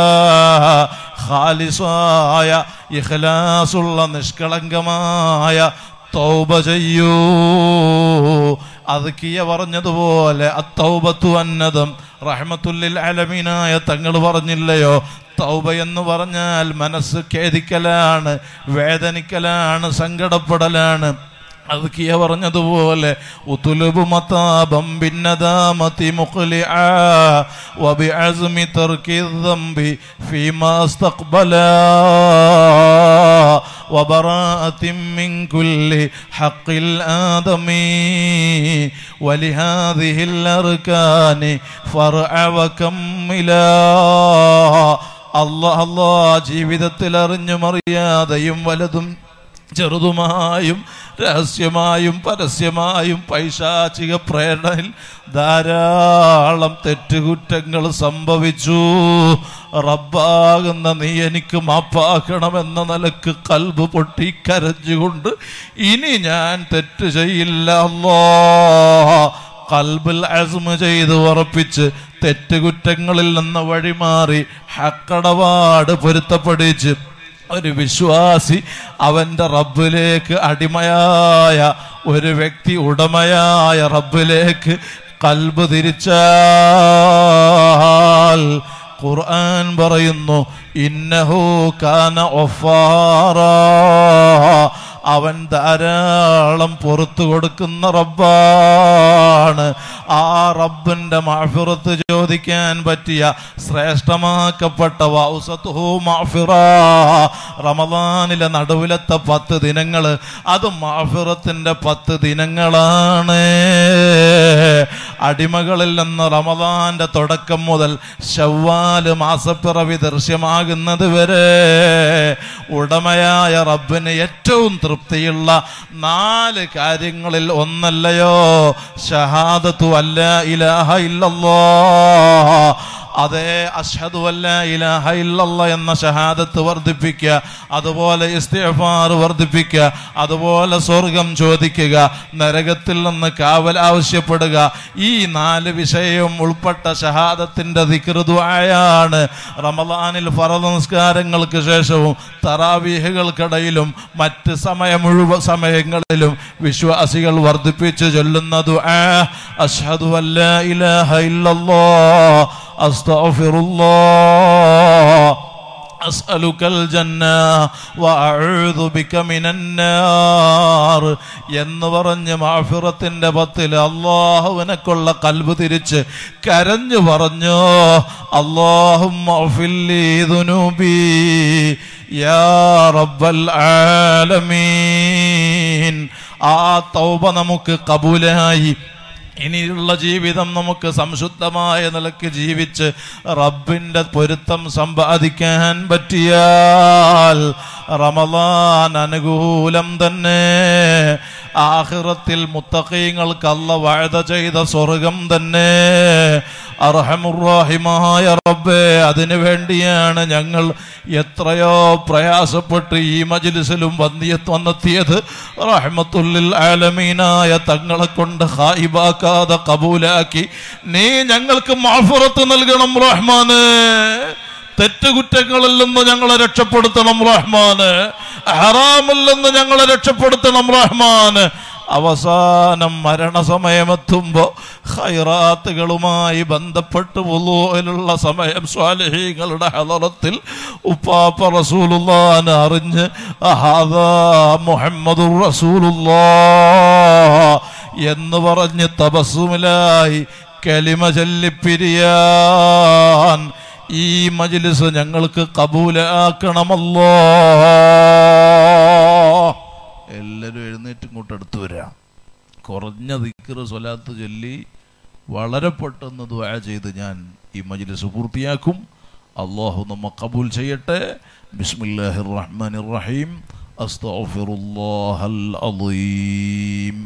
ഖാലിസായ ഇഖ്ലാസുള്ള നിഷ്കളങ്കമായ തൗബ ചെയ്യൂ അത് കിയ പറഞ്ഞതുപോലെ അത്തൗബത്തു അന്നതം റഹ്മത്തുല്ലിൽ അലമീനായ തങ്ങൾ പറഞ്ഞില്ലയോ തൗബ എന്ന് പറഞ്ഞാൽ മനസ്സ് ഖേദിക്കലാണ് വേദനിക്കലാണ് സങ്കടപ്പെടലാണ് അത് കിയ പറഞ്ഞതുപോലെ ഉതുലുബു മതാബം ബിന്നദാമതി മുഖ്ലിആ വബിഅസ്മി തർക്കി الذنب فيما استقبلا وبراءة من كل حق الآدمي ولهذه الأركان فرع وكملا അള്ളാഹ് അള്ളാഹ് ജീവിതത്തിൽ അറിഞ്ഞും അറിയാതെയും വലതും ചെറുതുമായും രഹസ്യമായും പരസ്യമായും പൈശാചിക പ്രേരണയിൽ ധാരാളം തെറ്റുകുറ്റങ്ങൾ സംഭവിച്ചു റബ്ബാകുന്ന നീ എനിക്ക് മാപ്പാക്കണമെന്ന നിലക്ക് കൽബ് പൊട്ടി കരഞ്ഞുകൊണ്ട് ഇനി ഞാൻ തെറ്റ് ചെയ്യില്ല അല്ലോ കൽബിൽ അസ്മ ചെയ്ത് ഉറപ്പിച്ച് തെറ്റുകുറ്റങ്ങളിൽ നിന്ന് വഴിമാറി ഹക്കടപാട് പൊരുത്തപ്പെടിച്ച് ഒരു വിശ്വാസി അവന്റെ റബ്ബിലേക്ക് അടിമയായ ഒരു വ്യക്തി ഉടമയായ റബ്ബിലേക്ക് കൽബ് തിരിച്ചാൽ ഖുർആൻ പറയുന്നു ഇന്നഹു കാന ഒഫാറാ അവൻ ധാരാളം പുറത്തു കൊടുക്കുന്ന റബ്ബാണ് ആ റബ്ബിന്റെ മാഫിറത്ത് ചോദിക്കാൻ പറ്റിയ ശ്രേഷ്ഠമാക്കപ്പെട്ട വൗസത്തുഹു മാഫിറ റമദാനിലെ നടുവിലത്തെ പത്ത് ദിനങ്ങൾ അത് മാഫിറത്തിന്റെ പത്ത് ദിനങ്ങളാണ് അടിമകളിൽ നിന്ന് റമദാന്റെ തുടക്കം മുതൽ ശവ്വാല് മാസപ്പിറവി ദൃശ്യമാകുന്നത് വരെ ഉടമയായ റബ്ബിന് ഏറ്റവും തൃപ്തിയുള്ള നാല് കാര്യങ്ങളിൽ ഒന്നല്ലയോ ഷഹാദത്തു അല്ല ഇലാഹ ഇല്ലല്ലോ അതേ അഷ്ഹദു അല്ല ഇലാഹ ഇല്ലല്ല എന്ന ഷഹാദത്ത് വർദ്ധിപ്പിക്കുക അതുപോലെ ഇസ്തിഗ്ഫാർ വർദ്ധിപ്പിക്കുക അതുപോലെ സ്വർഗം ചോദിക്കുക നരകത്തിൽ നിന്ന് കാവൽ ആവശ്യപ്പെടുക ഈ നാല് വിഷയവും ഉൾപ്പെട്ട ഷഹാദത്തിന്റെ ദിക്റുദുആയാണ് റമദാനിൽ ഫറദ് നിസ്കാരങ്ങൾക്ക് ശേഷവും തറാവീഹുകൾക്കിടയിലും മറ്റ് സമയ മുഴുവൻ സമയങ്ങളിലും വിശ്വാസികൾ വർദ്ധിപ്പിച്ച് ചൊല്ലുന്ന ദുആ അഷ്ഹദു അല്ല ഇലാഹ ഇല്ലല്ലാഹ് أستغفر الله أسألك الجنة وأعوذ بك من النار എന്ന് പറഞ്ഞ് മാഫിറത്തിന്റെ പത്തിൽ അള്ളാഹുവിനെക്കുള്ള കൽബ് തിരിച്ച് കരഞ്ഞു പറഞ്ഞു അള്ളാഹും യാ റബ്ബൽ ആലമീൻ ആ തൗബ നമുക്ക് കബൂലായി ഇനിയുള്ള ജീവിതം നമുക്ക് സംശുദ്ധമായ നിലക്ക് ജീവിച്ച് റബ്ബിന്റെ പൊരുത്തം സമ്പാദിക്കാൻ പറ്റിയാൽ റമദാൻ അനുകൂലം തന്നെ ആഹിറത്തിൽ മുത്തഖീങ്ങൾക്ക് അല്ല വാഴ്ത ചെയ്ത സ്വർഗം തന്നെ അർഹമുറാഹിമായ റബ്ബേ അതിനു വേണ്ടിയാണ് ഞങ്ങൾ എത്രയോ പ്രയാസപ്പെട്ട് ഈ മജിലിസിലും വന്നിയത് വന്നെത്തിയത് റഹ്മത്തുല്ലിൽ ആലമീനായ തങ്ങളെ കൊണ്ട് ഹായിബാക്കാതെ കബൂലാക്കി നീ ഞങ്ങൾക്ക് മാഫുറത്ത് നൽകണം റഹ്മാന് തെറ്റുകുറ്റങ്ങളിൽ നിന്ന് ഞങ്ങളെ രക്ഷപ്പെടുത്തണം റഹ്മാന് ഹറാമിൽ നിന്ന് ഞങ്ങളെ രക്ഷപ്പെടുത്തണം റഹ്മാന് അവസാനം മരണസമയമെത്തുമ്പോ ഖൈറാത്തുകളുമായി ബന്ധപ്പെട്ട് വുളൂഇലുള്ള സമയം സ്വാലിഹീങ്ങളുടെ ഹലറത്തിൽ ഉപ്പാപ്പ റസൂലുള്ളാൻ അറിഞ്ഞ് അഹാദാ മുഹമ്മദുർ റസൂലുള്ളാ എന്ന് പറഞ്ഞ് തപസ്സുമിലായി കലിമ ചൊല്ലിപ്പിരിയാൻ ഈ മജ്ലിസ് ഞങ്ങൾക്ക് കബൂലാക്കണമല്ലോ എല്ലാവരും എഴുന്നേറ്റ് ഇങ്ങോട്ട് അടുത്ത് വരാം കുറഞ്ഞ ദിക്കറ് സ്വലാത്ത് ചൊല്ലി വളരെ പെട്ടെന്ന് ദ്വാ ചെയ്ത് ഞാൻ ഈ മജ്ലിസ് പൂർത്തിയാക്കും അള്ളാഹു നമ്മ കബൂൽ ചെയ്യട്ടെ ബിസ്മില്ലാഹിർ റഹ്മാനിർ റഹീം അസ്തഗ്ഫിറുല്ലാഹൽ അളീം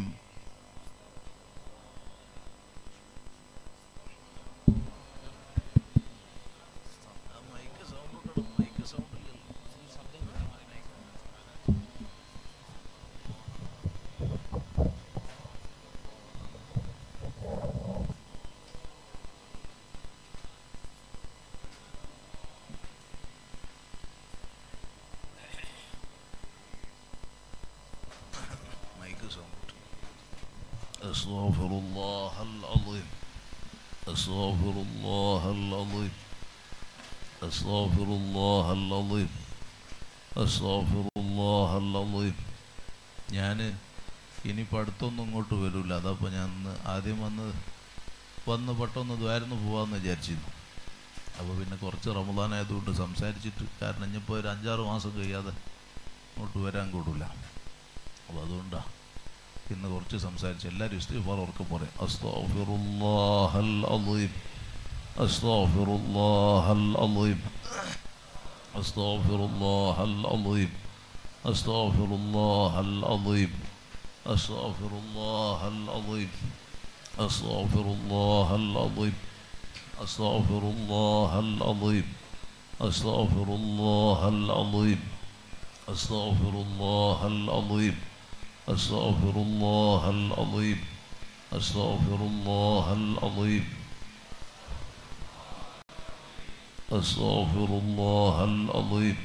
മൈക്ക് സൗണ്ട് أستغفر الله العظيم أستغفر الله العظيم أستغفر الله العظيم أستغفر الله العظيم ഞാൻ ഇനിയിപ്പോൾ അടുത്തൊന്നും ഇങ്ങോട്ട് വരില്ല അതപ്പോൾ ഞാൻ ഇന്ന് ആദ്യം വന്ന് വന്ന് പെട്ടെന്ന് ദ്വാരന്ന് പോകാമെന്ന് വിചാരിച്ചിരുന്നു അപ്പോൾ പിന്നെ കുറച്ച് റമദാനായതുകൊണ്ട് സംസാരിച്ചിട്ട് കാരണം ഇനിയിപ്പോൾ ഒരു അഞ്ചാറ് മാസം കഴിയാതെ ഇങ്ങോട്ട് വരാൻ കൂടില്ല അപ്പോൾ അതുകൊണ്ടാണ് ഇന്ന് കുറച്ച് സംസാരിച്ച് എല്ലാവരും ഇസ്തിഫാർ ഉറക്കെ പറയും അസ്തഗ്ഫിറുല്ലാഹൽ അളീം അസ്തഗ്ഫിറുല്ലാഹൽ അളീം അസ്തഗ്ഫിറുല്ലാഹൽ അളീം അസ്തഗ്ഫിറുല്ലാഹൽ അളീം അസ്തഗ്ഫിറുല്ലാഹൽ അളീം അസ്തഗ്ഫിറുല്ലാഹൽ അളീം അസ്തഗ്ഫിറുല്ലാഹൽ അളീം അസ്തഗ്ഫിറുല്ലാഹൽ അളീം അസ്തഗ്ഫിറുല്ലാഹൽ അളീം أستغفر الله العظيم أستغفر الله العظيم أستغفر الله العظيم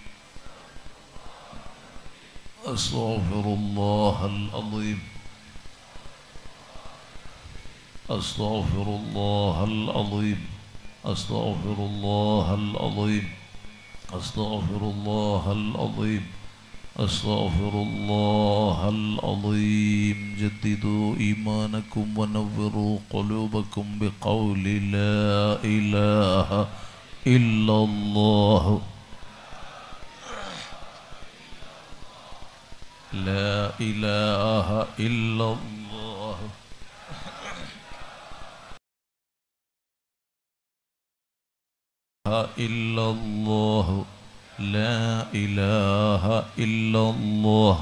أستغفر الله العظيم أستغفر الله العظيم أستغفر الله العظيم أستغفر الله العظيم أستغفر الله العظيم جددوا إيمانكم ونوروا قلوبكم بقول لا إله إلا الله لا إله إلا الله إلا الله لا إله إلا الله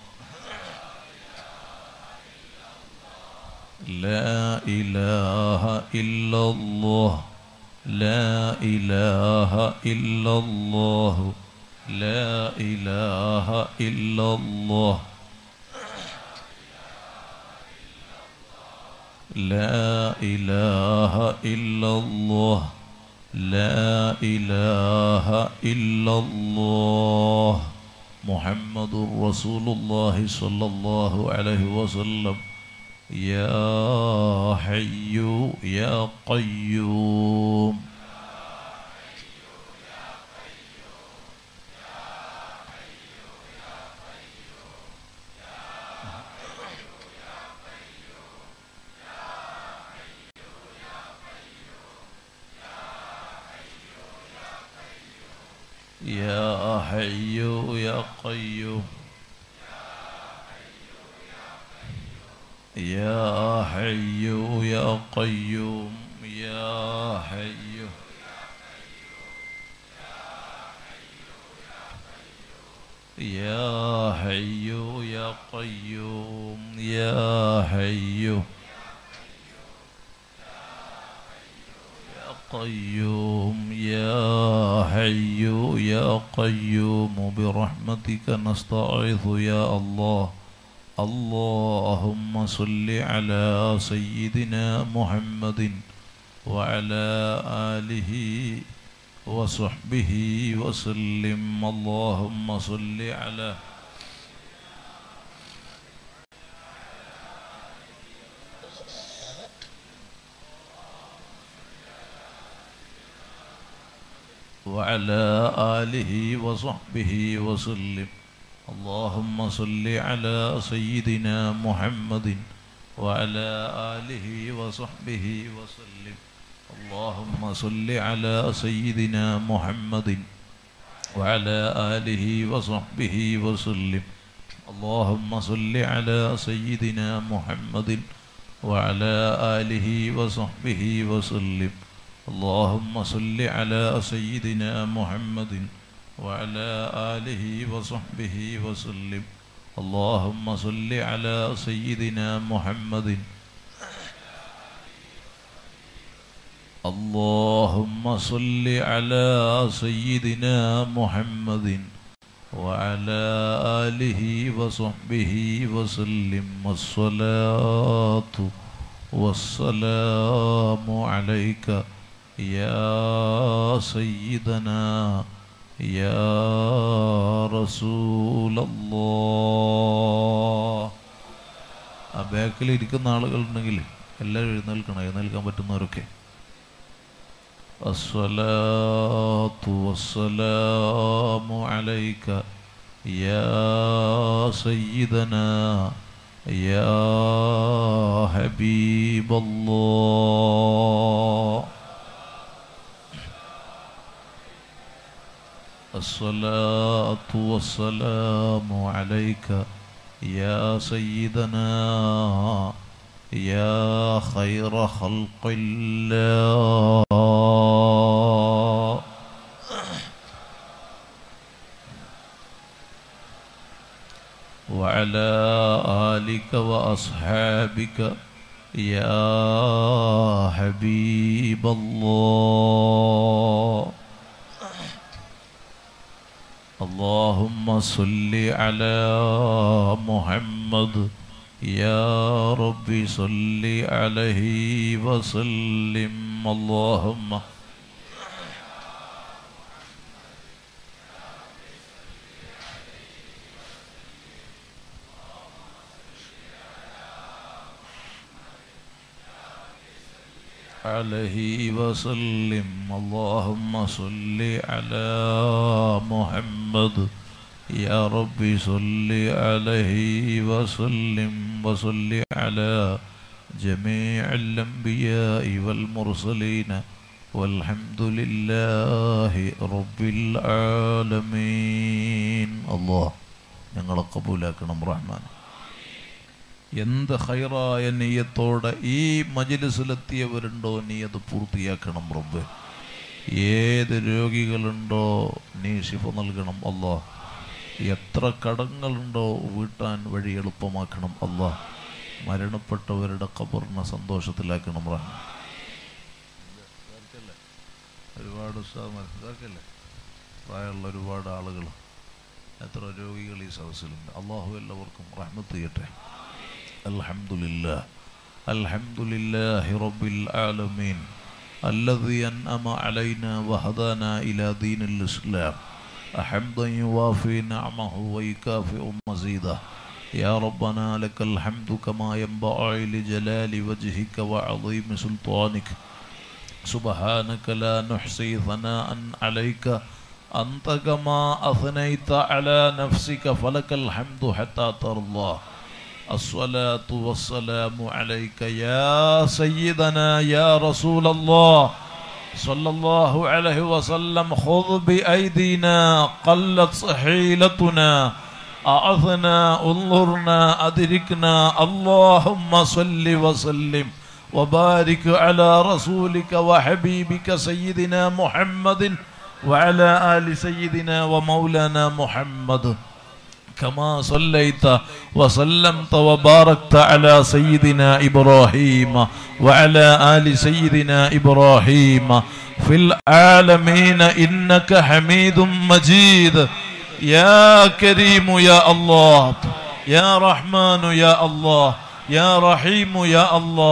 لا إله إلا الله لا إله إلا الله لا إله إلا الله لا إله إلا الله لا إله إلا الله محمد رسول الله صلى الله عليه وسلم يا حي يا قيوم يا حي يا قيوم يا حي يا قيوم يا حي يا حي يا قيوم يا حي يا قيوم يا حي يا قيوم برحمتك نستعيذ يا الله اللهم صل على سيدنا محمد وعلى آله وصحبه وسلم اللهم صل على وعلى آله وصحبه وسلم اللهم صل على سيدنا محمد وعلى آله وصحبه وسلم اللهم صل على سيدنا محمد وعلى آله وصحبه وسلم اللهم صل على سيدنا محمد وعلى آله وصحبه وسلم اللهم صل على سيدنا محمد وعلى آله وصحبه وسلم اللهم صل على سيدنا محمد اللهم صل على سيدنا محمد وعلى آله وصحبه وسلم والصلاة والسلام عليك يا سيدنا يا رسول الله ആ ബാക്കിൽ ഇരിക്കുന്ന ആളുകളുണ്ടെങ്കിൽ എല്ലാവരും എഴുന്നേൽക്കണം എഴുന്നേൽക്കാൻ പറ്റുന്നവരൊക്കെ الصلاة والسلام عليك يا سيدنا يا حبيب الله الصلاة والسلام عليك يا سيدنا يا خير خلق الله وعلى آلك وأصحابك يا حبيب الله اللهم صل على محمد يا رب صل عليه وسلم اللهم عليه وسلم اللهم صل على محمد يا رب صل عليه وسلم وصل على جميع الأنبياء والمرسلين والحمد لله رب العالمين الله ഞങ്ങളെ കബൂലാക്കണം റഹ്മാൻ എന്ത് ഹൈറായ നീയത്തോടെ ഈ മജിലിസിലെത്തിയവരുണ്ടോ നീ അത് പൂർത്തിയാക്കണം റബ്ബ് ഏത് രോഗികളുണ്ടോ നീ ശിഫ നൽകണം അല്ലാ എത്ര കടങ്ങളുണ്ടോ വീട്ടാൻ വഴി എളുപ്പമാക്കണം അല്ലാ മരണപ്പെട്ടവരുടെ ഖബറിനെ സന്തോഷത്തിലാക്കണം റഹ്മാൻ ഒരുപാട് മനസ്സിലാക്കല്ലേ പ്രായമുള്ള ഒരുപാട് ആളുകൾ എത്ര രോഗികൾ ഈ സദസ്സിലുണ്ട് അള്ളാഹു എല്ലാവർക്കും റഹ്മത്ത് ചെയ്യട്ടെ الحمد لله الحمد لله رب العالمين الذي أنعم علينا وهدانا إلى دين الإسلام حمدا يوافي نعمه ويكافئ مزيده يا ربنا لك الحمد كما ينبغي لجلال وجهك وعظيم سلطانك سبحانك لا نحصي ثناء عليك أنت كما أثنيت على نفسك فلك الحمد حتى ترضى الصلاة والسلام عليك يا سيدنا يا رسول الله صلى الله عليه وسلم خذ بأيدينا قلت صحيلتنا أعثنا انظرنا أدركنا اللهم صل وسلم وبارك على رسولك وحبيبك سيدنا محمد وعلى آل سيدنا ومولانا محمد كما صليت وسلمت وباركت على سيدنا إبراهيم وعلى آل سيدنا إبراهيم في العالمين إنك حميد مجيد يا كريم يا الله يا رحمن يا الله يا رحيم يا الله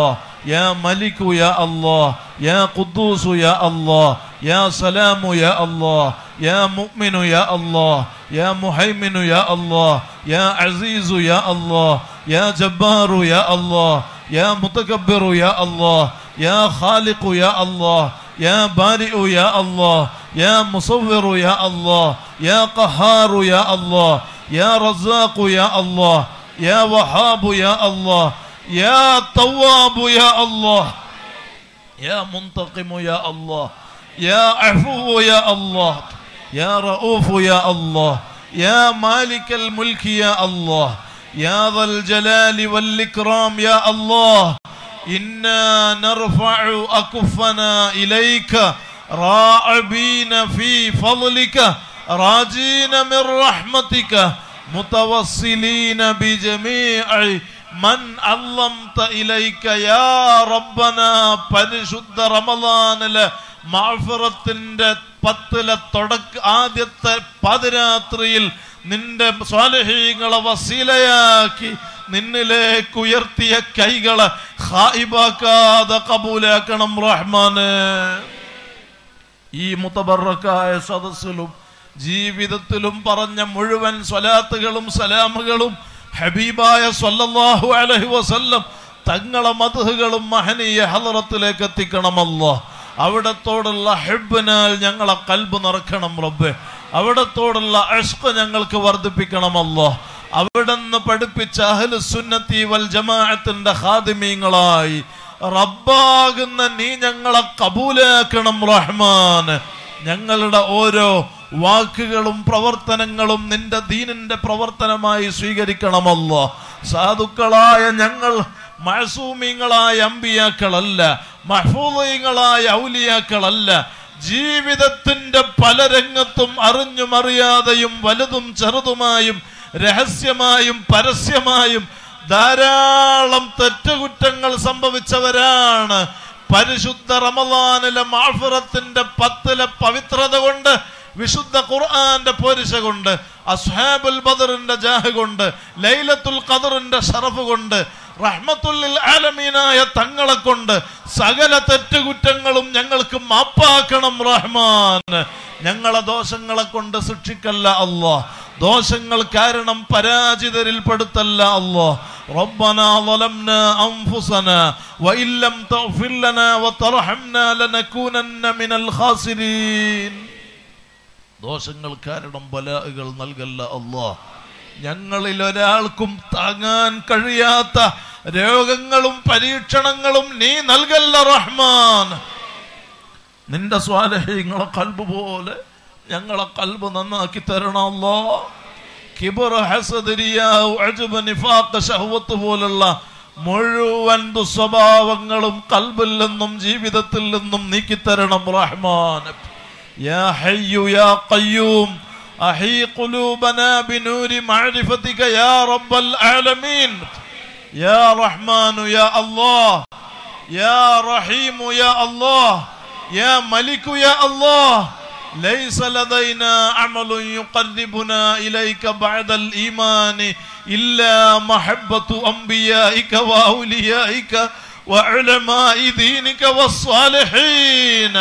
يا ملك يا الله يا قدوس يا الله يا سلام يا الله يا مؤمن يا الله يا مهيمن يا الله يا عزيز يا الله يا جبار يا الله يا متكبر يا الله يا خالق يا الله يا بارئ يا الله يا مصور يا الله يا قهار يا الله يا رزاق يا الله يا وهاب يا الله يا تواب يا الله يا منتقم يا الله يا عفو يا الله يا رؤوف يا الله يا مالك الملك يا الله يا ذا الجلال والإكرام يا الله إنا نرفع أكفنا إليك راعبين في فضلك راجين من رحمتك متوسلين بجميع من علمت إليك يا ربنا പരിശുദ്ധ റമദാനിലെ മാഫിറത്തിന്റെ പത്തിലെ തുടക്ക ആദ്യത്തെ പതിരാത്രിയിൽ നിന്റെ സ്വാലഹീങ്ങളെ വസീലയാക്കി നിന്നിലേക്ക് ഉയർത്തിയ കൈകളെ ഹായിബാക്കാതെ കബൂലാക്കണം റഹ്മാന് ഈ മുത്തബറക്കായ സദസ്സിലും ജീവിതത്തിലും പറഞ്ഞ മുഴുവൻ സ്വലാത്തുകളും സലാമുകളും ഹബീബായ സ്വല്ലല്ലാഹു അലൈഹി വസല്ലം തങ്ങളെ മധുഹകളും മഹനീയ ഹലറത്തിലേക്ക് എത്തിക്കണമല്ലോ അവിടത്തോടുള്ള ഹെബിനാൽ ഞങ്ങളെ കൽബ് നിറക്കണം റബ്ബെ അവിടത്തോടുള്ള അഷ്ക ഞങ്ങൾക്ക് വർദ്ധിപ്പിക്കണമല്ലോ അവിടുന്ന് പഠിപ്പിച്ച അഹ്ലു സുന്നത്തി വൽ ജമാഅത്തിന്റെ ഖാദിമീങ്ങളായി റബ്ബാകുന്ന നീ ഞങ്ങളെ കബൂലാക്കണം റഹ്മാൻ ഞങ്ങളുടെ ഓരോ വാക്കുകളും പ്രവർത്തനങ്ങളും നിന്റെ ദീനിന്റെ പ്രവർത്തനമായി സ്വീകരിക്കണമല്ലോ സാധുക്കളായ ഞങ്ങൾ മഴസൂമിങ്ങളായ അമ്പിയാക്കളല്ല മഹ്ഫൂദീങ്ങളായ ഔലിയാക്കളല്ല ജീവിതത്തിന്റെ പല രംഗത്തും അറിഞ്ഞും അറിയാതെയും വലുതും ചെറുതുമായും രഹസ്യമായും പരസ്യമായും ധാരാളം തെറ്റുകുറ്റങ്ങൾ സംഭവിച്ചവരാണ് പരിശുദ്ധ റമദാനിലെ മാഫിറത്തിന്റെ പത്തിലെ പവിത്രത കൊണ്ട് വിശുദ്ധ ഖുർആന്റെ പോരിശ കൊണ്ട് അസ്ഹാബുൽ ബദറിന്റെ ജാഹ് കൊണ്ട് ലൈലത്തുൽ ഖദറിന്റെ ഷറഫ് കൊണ്ട് റഹ്മത്തുല്ലിൽ ആലമീനായ തങ്ങളെ കൊണ്ട് സകല തെറ്റുകുറ്റങ്ങളും ഞങ്ങൾക്ക് മാപ്പാക്കണം റഹ്മാൻ ഞങ്ങളെ ദോഷങ്ങളെ കൊണ്ട് ശിക്ഷിക്കല്ല അല്ലാ ദോഷങ്ങൾ കാരണം പരാജിതരിൽ പെടുത്തല്ല അല്ലാ ربنا ظلمنا أنفسنا وإن لم تغفر لنا وترحمنا لنكونن من الخاسرين ദോഷങ്ങൾ കാരണം ബലാഹുകൾ നൽകല്ല അല്ലാ ഞങ്ങളിൽ ഒരാൾക്കും താങ്ങാൻ കഴിയാത്ത രോഗങ്ങളും പരീക്ഷണങ്ങളും നീ നൽകല്ല റഹ്മാൻ നിന്റെ സ്വാലഹ്യങ്ങളെ കൽബ് പോലെ ഞങ്ങളെ കൽബ് നന്നാക്കി തരണമല്ലോ കിബർ ഹസദ് റിയാവ് അജ്ബ് നിഫാഖ് ശഹ്വത്ത് പോലുള്ള മുഴുവൻ ദുസ്വഭാവങ്ങളും കൽബിൽ നിന്നും ജീവിതത്തിൽ നിന്നും നീക്കിത്തരണം റഹ്മാൻ يا حي يا قيوم أحي قلوبنا بنور معرفتك يا رب العالمين يا رحمن يا الله يا رحيم يا الله يا ملك يا الله ليس لدينا عمل يقربنا إليك بعد الإيمان إلا محبة أنبيائك وأوليائك وعلماء دينك والصالحين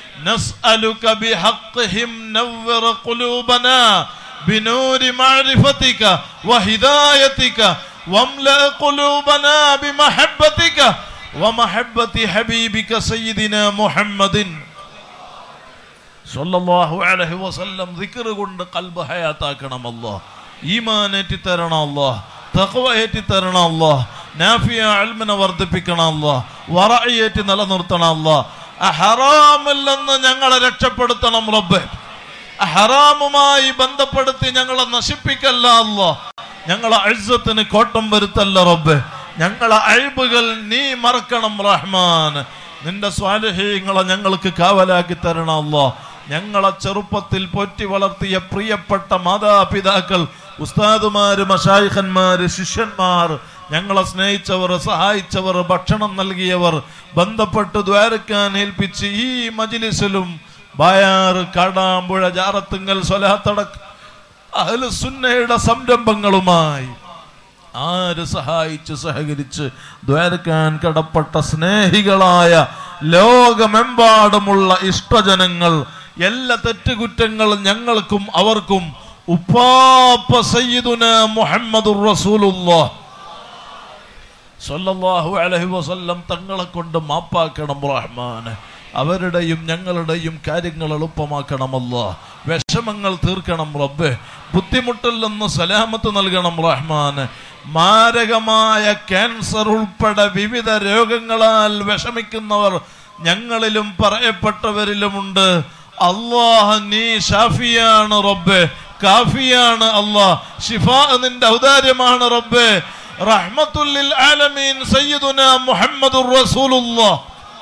نسألك بحقهم نور قلوبنا بنور معرفتك وهدايتك واملأ قلوبنا بمحبتك ومحبة حبيبك سيدنا محمد സല്ലല്ലാഹു അലൈഹി വസല്ലം ദിക്ർ കൊണ്ട് കൽബ് ഹയാത്താക്കണം അല്ലാഹ് ഈമാൻ ഏറ്റി തരണം അല്ലാഹ് തഖ്വ ഏറ്റി തരണം അല്ലാഹ് നാഫിയ ഇൽമിനെ വർദ്ധിപ്പിക്കണം അല്ലാഹ് വറഇ ഏറ്റി നിലനിർത്തണം അല്ലാഹ് ഹറാമിൽ നിന്ന് ഞങ്ങളെ രക്ഷപ്പെടുത്തണം റബ്ബെ ഹറാമുമായി ബന്ധപ്പെടുത്തി ഞങ്ങളെ നശിപ്പിക്കല്ല അല്ലാഹ് ഞങ്ങളെ അഴ്സത്തിന് കോട്ടം വരുത്തല്ല റബ്ബെ ഞങ്ങളെ അഴിബുകൾ നീ മറക്കണം റഹ്മാൻ നിന്റെ സ്വാലഹീങ്ങളെ ഞങ്ങൾക്ക് കാവലാക്കി തരണം അല്ലാഹ് ഞങ്ങളെ ചെറുപ്പത്തിൽ പൊറ്റി വളർത്തിയ പ്രിയപ്പെട്ട മാതാപിതാക്കൾ ഉസ്താദുമാര് മഷായിഖന്മാര് ശിഷ്യന്മാർ ഞങ്ങളെ സ്നേഹിച്ചവർ സഹായിച്ചവർ ഭക്ഷണം നൽകിയവർ ബന്ധപ്പെട്ട് ദ്വാരക്കാൻ ഏൽപ്പിച്ച് ഈ മജിലിസിലും ബായാറ് കാടാമ്പുഴ ജാറത്തുങ്കൽ സ്വലാത്തടക്ക അഹ്ലുസുന്നയുടെ സംരംഭങ്ങളുമായി ആര് സഹായിച്ച് സഹകരിച്ച് ദ്വാരക്കാൻ കടപ്പെട്ട സ്നേഹികളായ ലോകമെമ്പാടുമുള്ള ഇഷ്ടജനങ്ങൾ എല്ലാ തെറ്റുകുറ്റങ്ങളും ഞങ്ങൾക്കും അവർക്കും ഉപ്പാപ്പ സയ്യിദുന മുഹമ്മദുർ റസൂലുള്ളാഹ് സല്ലല്ലാഹു അലൈഹി വസല്ലം തങ്ങളെ കൊണ്ട് മാപ്പാക്കണം റഹ്മാൻ അവരുടെയും ഞങ്ങളുടെയും കാര്യങ്ങൾ എളുപ്പമാക്കണമല്ല വിഷമങ്ങൾ തീർക്കണം റബ്ബെ ബുദ്ധിമുട്ടിൽ നിന്ന് സലാമത്ത് നൽകണം റഹ്മാൻ മാരകമായ ക്യാൻസർ ഉൾപ്പെടെ വിവിധ രോഗങ്ങളാൽ വിഷമിക്കുന്നവർ ഞങ്ങളിലും പറയപ്പെട്ടവരിലുമുണ്ട് അള്ളാഹ് നീ ഷാഫിയാണ് റബ്ബെ കാഫിയാണ് അള്ളാഹ് ഷിഫാ നിന്റെ ഔദാര്യമാണ് റബ്ബെ റഹ്മത്തുല്ലിൽ ആലമീൻ സയ്യിദുന മുഹമ്മദുർ റസൂലുള്ളാഹ്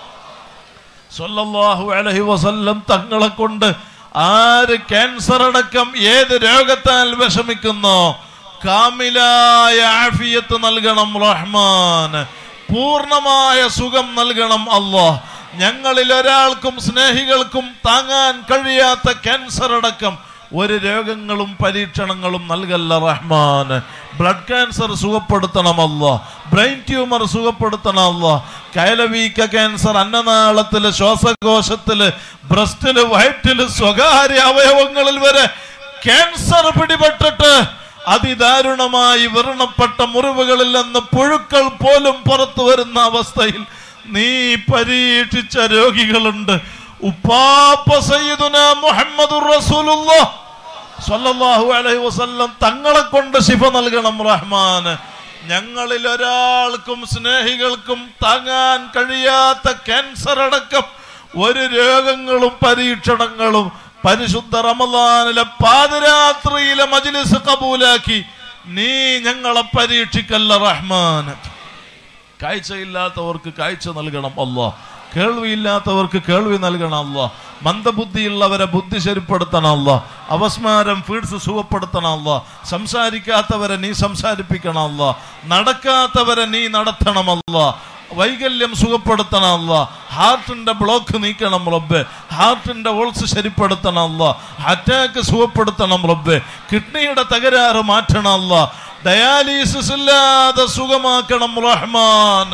സല്ലല്ലാഹു അലൈഹി വസല്ലം തങ്ങളെ കൊണ്ട് ആര് ക്യാൻസർ അടക്കം ഏത് രോഗത്താൽ വിഷമിക്കുന്നോ കാമിലായ ആഫിയത്ത് നൽകണം റഹ്മാൻ പൂർണ്ണമായ സുഖം നൽകണം അല്ലാഹ് ഞങ്ങളിൽ ഒരാൾക്കും സ്നേഹികൾക്കും താങ്ങാൻ കഴിയാത്ത ക്യാൻസർ അടക്കം ഒരു രോഗങ്ങളും പരീക്ഷണങ്ങളും നൽകല്ല റഹ്മാൻ ബ്ലഡ് ക്യാൻസർ സുഖപ്പെടുത്തണമല്ല ബ്രെയിൻ ട്യൂമർ സുഖപ്പെടുത്തണമല്ല കയലവീക്ക ക്യാൻസർ അന്നനാളത്തില് ശ്വാസകോശത്തില് ബ്രസ്റ്റില് വയറ്റില് സ്വകാര്യ അവയവങ്ങളിൽ വരെ ക്യാൻസർ പിടിപെട്ടിട്ട് അതിദാരുണമായി വ്രണപ്പെട്ട മുറിവുകളിൽ നിന്ന് പുഴുക്കൾ പോലും പുറത്തു വരുന്ന അവസ്ഥയിൽ നീ പരീക്ഷിച്ച രോഗികളുണ്ട് ഉപ്പാപ്പ സയ്യിദുന മുഹമ്മദുർ റസൂലുള്ളാഹ് സല്ലല്ലാഹു അലൈഹി വസല്ലം തങ്ങളെ കൊണ്ട് ശിഫ നൽകണം റഹ്മാൻ ഞങ്ങളിൽ ഒരാൾക്കും സ്നേഹികൾക്കും താങ്ങാൻ കഴിയാത്ത ക്യാൻസർ അടക്കം ഒരു രോഗങ്ങളും പരീക്ഷണങ്ങളും പരിശുദ്ധ റമദാനിലെ പാതിരാത്രിയിലെ മജ്ലിസ് കബൂലാക്കി നീ ഞങ്ങളെ പരീക്ഷിക്കല്ല റഹ്മാൻ കാഴ്ചയില്ലാത്തവർക്ക് കാഴ്ച നൽകണം അല്ലാ കേൾവിയില്ലാത്തവർക്ക് കേൾവി നൽകണം അല്ലാ മന്ദബുദ്ധിയുള്ളവരെ ബുദ്ധി ശരിപ്പെടുത്തണം അല്ലാ അവസ്മാരം ഫീഡ്സ് സുഖപ്പെടുത്തണം അല്ലാ സംസാരിക്കാത്തവരെ നീ സംസാരിപ്പിക്കണം അല്ലാ നടക്കാത്തവരെ നീ നടത്തണമല്ല വൈകല്യം സുഖപ്പെടുത്തണം അല്ല ഹാർട്ടിന്റെ ബ്ലോക്ക് നീക്കണം റബ്ബെ ഹാർട്ടിന്റെ ഓൾസ് ശരിപ്പെടുത്തണം അല്ല അറ്റാക്ക് സുഖപ്പെടുത്തണം റബ്ബെ കിഡ്നിയുടെ തകരാറ് മാറ്റണം അല്ല ഡയാലിസിസ് ഇല്ലാതെ സുഖമാക്കണം റഹ്മാൻ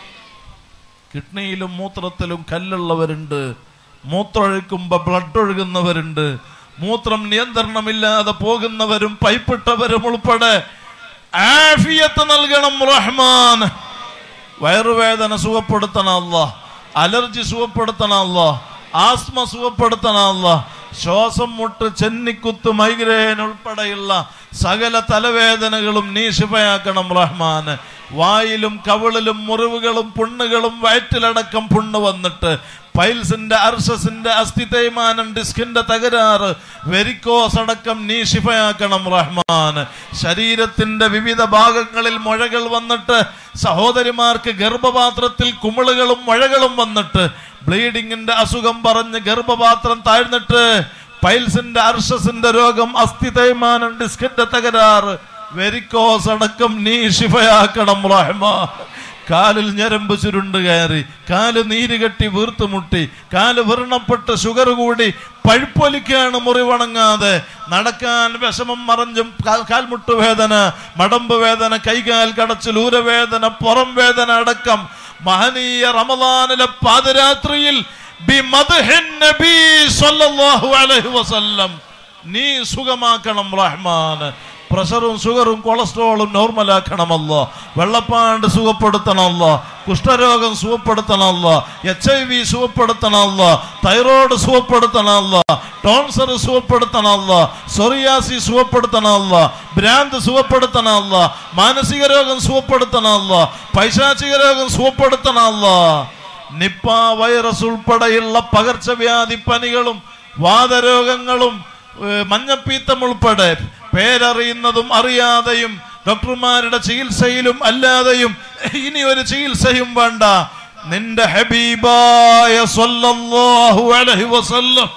കിഡ്നിയിലും മൂത്രത്തിലും കല്ലുള്ളവരുണ്ട് മൂത്രമൊഴിക്കുമ്പോ ബ്ലഡ് ഒഴുകുന്നവരുണ്ട് മൂത്രം നിയന്ത്രണമില്ലാതെ പോകുന്നവരും പൈപ്പിട്ടവരും ഉൾപ്പെടെ ആഫിയത്ത് നൽകണം റഹ്മാൻ വയറുവേദന സുഖപ്പെടുത്തണം അല്ല അലർജി സുഖപ്പെടുത്തണം അല്ല ആസ്മ സുഖപ്പെടുത്തണം അല്ല ശ്വാസം മുട്ട് ചെന്നിക്കുത്ത് മൈഗ്രെയിൻ ഉൾപ്പെടെയുള്ള സകല തലവേദനകളും നീ ശിഫയാക്കണം റഹ്മാൻ വായിലും കവിളിലും മുറിവുകളും പുണ്ണുകളും വയറ്റിലടക്കം പുണ്ണ് വന്നിട്ട് പൈൽസിന്റെ അർഷസിന്റെ അസ്ഥി തേയ്മാനം ഡിസ്കിന്റെ തകരാറ് വെരിക്കോസ് അടക്കം നീ ശിഫയാക്കണം റഹ്മാൻ ശരീരത്തിന്റെ വിവിധ ഭാഗങ്ങളിൽ മുഴകൾ വന്നിട്ട് സഹോദരിമാർക്ക് ഗർഭപാത്രത്തിൽ കുമിളുകളും മുഴകളും വന്നിട്ട് ബ്ലീഡിങ്ങിന്റെ അസുഖം പറഞ്ഞ് ഗർഭപാത്രം താഴ്ന്നിട്ട് പൈൽസിന്റെ അർഷസിന്റെ രോഗം അസ്ഥി തേയ്മാനം ഡിസ്കിന്റെ തകരാറ് വെരിക്കോസ് അടക്കം നീ ശിഫയാക്കണം റഹ്മാൻ കാലിൽ ഞരമ്പ് ചുരുണ്ട് കയറി കാല് നീര് കെട്ടി വീർത്തുമുട്ടി കാല് വ്രണപ്പെട്ട് ഷുഗർ കൂടി പഴുപ്പൊലിക്കാണ് മുറിവണങ്ങാതെ നടക്കാൻ വിഷമം മറഞ്ഞും കാൽ- കാൽമുട്ട് വേദന മടമ്പ് വേദന കൈകാൽ കടച്ചിൽ ഊരവേദന പുറം വേദന അടക്കം മഹനീയ റമദാനിലെ പാതിരാത്രിയിൽ ബിമദ്ഹിൻ നബി സ്വല്ലല്ലാഹു അലൈഹി വസല്ലം നീ സുഖമാക്കണം റഹ്മാൻ പ്രഷറും ഷുഗറും കൊളസ്ട്രോളും നോർമലാക്കണമല്ല വെള്ളപ്പാണ്ട് സുഖപ്പെടുത്തണമല്ല കുഷ്ഠരോഗം സുഖപ്പെടുത്തണമല്ല എച്ച് ഐ വി സുഖപ്പെടുത്തണമല്ല തൈറോയ്ഡ് സുഖപ്പെടുത്തണമല്ല ടോൺസർ സുഖപ്പെടുത്തണമല്ല സൊറിയാസി സുഖപ്പെടുത്തണമല്ല ഭ്രാന്ത് സുഖപ്പെടുത്തണമല്ല മാനസിക രോഗം സുഖപ്പെടുത്തണമല്ല പൈശാചിക രോഗം സുഖപ്പെടുത്തണമല്ല നിപ്പ വൈറസ് ഉൾപ്പെടെയുള്ള പകർച്ചവ്യാധി പനികളും വാതരോഗങ്ങളും ഏഹ് മഞ്ഞപ്പീത്തം ഉൾപ്പെടെ പേരറിയുന്നതും അറിയാതെയും ഡോക്ടർമാരുടെ ചികിത്സയിലും അല്ലാതെയും ഇനി ഒരു ചികിത്സയും വേണ്ട നിന്റെ ഹബീബായ സ്വല്ലല്ലാഹു അലൈഹി വസല്ലം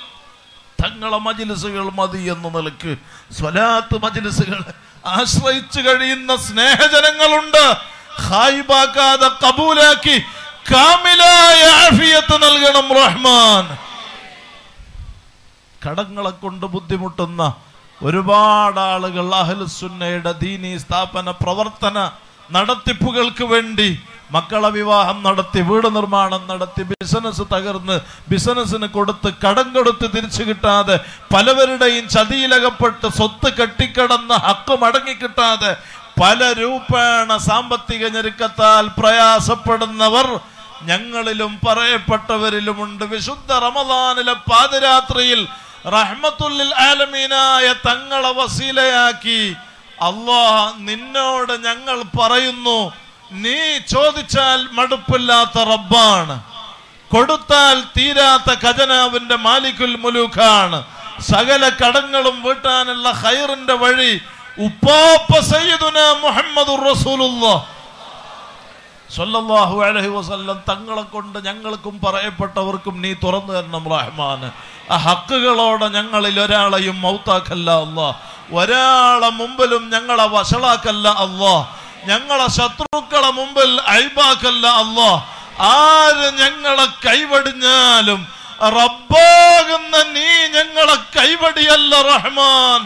തങ്ങളെ മജിലിസുകൾ മതി എന്ന നിലക്ക് സ്വലാത്ത് മജിലിസുകൾ ആശ്രയിച്ചു കഴിയുന്ന സ്നേഹജനങ്ങളുണ്ട് ഹായിബാക്കാതെ കബൂലാക്കി കാമിലായ ആഫിയത്ത് നൽകണം റഹ്മാൻ കടങ്ങളെ കൊണ്ട് ബുദ്ധിമുട്ടുന്ന ഒരുപാട് ആളുകൾ അഹ്ലുസുന്നയുടെ ദീനി സ്ഥാപന പ്രവർത്തന നടത്തിപ്പുകൾക്ക് വേണ്ടി മക്കളെ വിവാഹം നടത്തി വീട് നിർമ്മാണം നടത്തി ബിസിനസ് തകർന്ന് ബിസിനസ്സിന് കൊടുത്ത് കടം കൊടുത്ത് തിരിച്ചു കിട്ടാതെ പലവരുടെയും ചതിയിലകപ്പെട്ട് സ്വത്ത് കെട്ടിക്കിടന്ന് ഹക്ക് മടങ്ങി കിട്ടാതെ പല രൂപേണ സാമ്പത്തിക ഞെരുക്കത്താൽ പ്രയാസപ്പെടുന്നവർ ഞങ്ങളിലും പറയപ്പെട്ടവരിലുമുണ്ട് വിശുദ്ധ റമദാനിലെ പാതിരാത്രിയിൽ റഹ്മത്തുല്ലിൽ ആലമീനായ തങ്ങളെ വസീലയാക്കി അള്ളാഹ് നിന്നോട് ഞങ്ങൾ പറയുന്നു നീ ചോദിച്ചാൽ മടുപ്പില്ലാത്ത റബ്ബാണ് കൊടുത്താൽ തീരാത്ത ഖജനാവിന്റെ മാലിക്കുൽ മുലൂഖാണ് സകല കടങ്ങളും വീട്ടാനുള്ള ഖൈറിന്റെ വഴി ഉപ്പാപ്പ സയ്യിദുന മുഹമ്മദുർ റസൂലുള്ളാഹ് സല്ലല്ലാഹു അലൈഹി വസല്ലം തങ്ങളെ കൊണ്ട് ഞങ്ങൾക്കും പറയപ്പെട്ടവർക്കും നീ തുറന്നു തരണം റഹ്മാൻ ആ ഹക്കുകളോടെ ഞങ്ങളിൽ ഒരാളെയും മൗത്താക്കല്ല അല്ലാ ഒരാളെ മുമ്പിലും ഞങ്ങളെ വഷളാക്കല്ല അല്ലാ ഞങ്ങളെ ശത്രുക്കളെ മുമ്പിൽ അയ്ബാക്കല്ല അല്ലാ ആര് ഞങ്ങളെ കൈവടിഞ്ഞാലും റബ്ബാകുന്ന നീ ഞങ്ങളെ കൈവടിയല്ല റഹ്മാൻ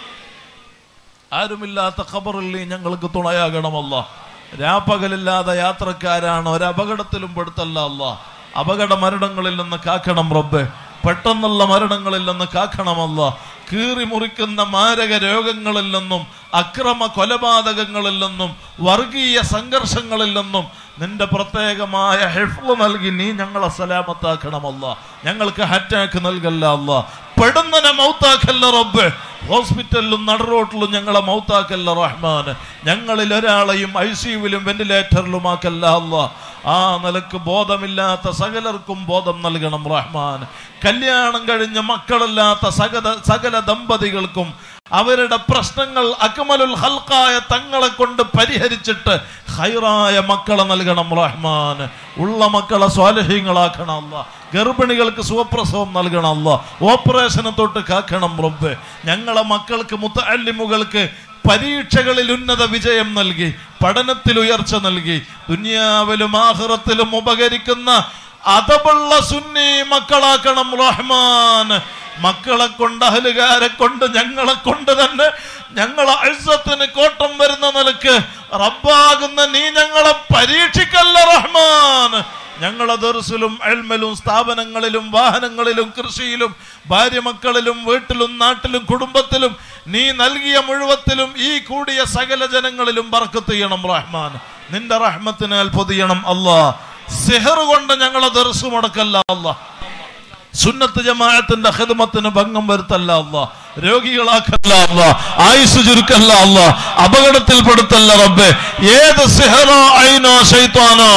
ആരുമില്ലാത്ത ഖബറിൽ നീ ഞങ്ങൾക്ക് തുണയാകണമല്ല രാപ്പകലില്ലാതെ യാത്രക്കാരാണ് ഒരു അപകടത്തിലും പെടുത്തല്ല അല്ല അപകട മരണങ്ങളിൽ നിന്ന് കാക്കണം റബ്ബെ പെട്ടെന്നുള്ള മരണങ്ങളിൽ നിന്ന് കാക്കണമല്ല കീറി മുറിക്കുന്ന മാരക രോഗങ്ങളിൽ നിന്നും അക്രമ കൊലപാതകങ്ങളിൽ നിന്നും വർഗീയ സംഘർഷങ്ങളിൽ നിന്നും നിന്റെ പ്രത്യേകമായ ഹെഫ്ല് നൽകി നീ ഞങ്ങളെ സലാമത്താക്കണമല്ല ഞങ്ങൾക്ക് അറ്റാക്ക് നൽകല്ല അല്ല പെടുന്നനെ മൗത്താക്കല്ല റബ്ബ് ഹോസ്പിറ്റലിലും നടുറോട്ടിലും ഞങ്ങളെ മൗത്താക്കല്ല റഹ്മാൻ ഞങ്ങളിൽ ഒരാളെയും ഐ സിയുവിലും വെന്റിലേറ്ററിലുമാക്കല്ല അല്ല ആ നിലക്ക് ബോധമില്ലാത്ത സകലർക്കും ബോധം നൽകണം റഹ്മാൻ കല്യാണം കഴിഞ്ഞ മക്കളില്ലാത്ത സകല സകല ദമ്പതികൾക്കും അവരുടെ പ്രശ്നങ്ങൾ അക്മലുൽ ഹൽക്കായ തങ്ങളെ കൊണ്ട് പരിഹരിച്ചിട്ട് ഹൈറായ മക്കളെ നൽകണം റഹ്മാൻ ഉള്ള മക്കളെ സ്വാലഹ്യങ്ങളാക്കണം അല്ല ഗർഭിണികൾക്ക് സുഖപ്രസവം നൽകണം അല്ല ഓപ്പറേഷനെ തൊട്ട് കാക്കണം റബ്ബ് ഞങ്ങളെ മക്കൾക്ക് മുത്തല്ലിമുകൾക്ക് പരീക്ഷകളിൽ ഉന്നത വിജയം നൽകി പഠനത്തിൽ ഉയർച്ച നൽകി ദുനിയാവിലും ആഹ്റത്തിലും ഉപകരിക്കുന്ന അതപുള്ള സുന്നി മക്കളാക്കണം റഹ്മാൻ മക്കളെ കൊണ്ട് അഹലുകാരെ കൊണ്ട് ഞങ്ങളെ കൊണ്ട് തന്നെ ഞങ്ങളെ അഴ്സത്തിന് കോട്ടം വരുന്ന നിലക്ക് റബ്ബാകുന്ന നീ ഞങ്ങളെ പരീക്ഷിക്കല്ല റഹ്മാൻ ഞങ്ങളെ ദർസിലും എൽമലും സ്ഥാപനങ്ങളിലും വാഹനങ്ങളിലും കൃഷിയിലും ഭാര്യ മക്കളിലും വീട്ടിലും നാട്ടിലും കുടുംബത്തിലും നീ നൽകിയ മുഴുവത്തിലും ഈ കൂടിയ സകല ജനങ്ങളിലും ബർക്കത്ത് ചെയ്യണം റഹ്മാൻ നിന്റെ റഹ്മത്തിനാൽ പൊതിയണം അല്ലാ സിഹർ കൊണ്ട് ഞങ്ങളെ ദർസ് മുടക്കല്ല അല്ലാ സുന്നത്ത് ജമാഅത്തിന്റെ ഹിദ്മത്തിന് ഭംഗം വരുത്തല്ല അല്ല രോഗികളാക്കല്ല അല്ല ആയുസ് ചുരുക്കല്ല അല്ല അപകടത്തിൽപ്പെടുത്തല്ല റബ്ബെ ഏത് സിഹറോ ഐനോ ശൈത്വാനോ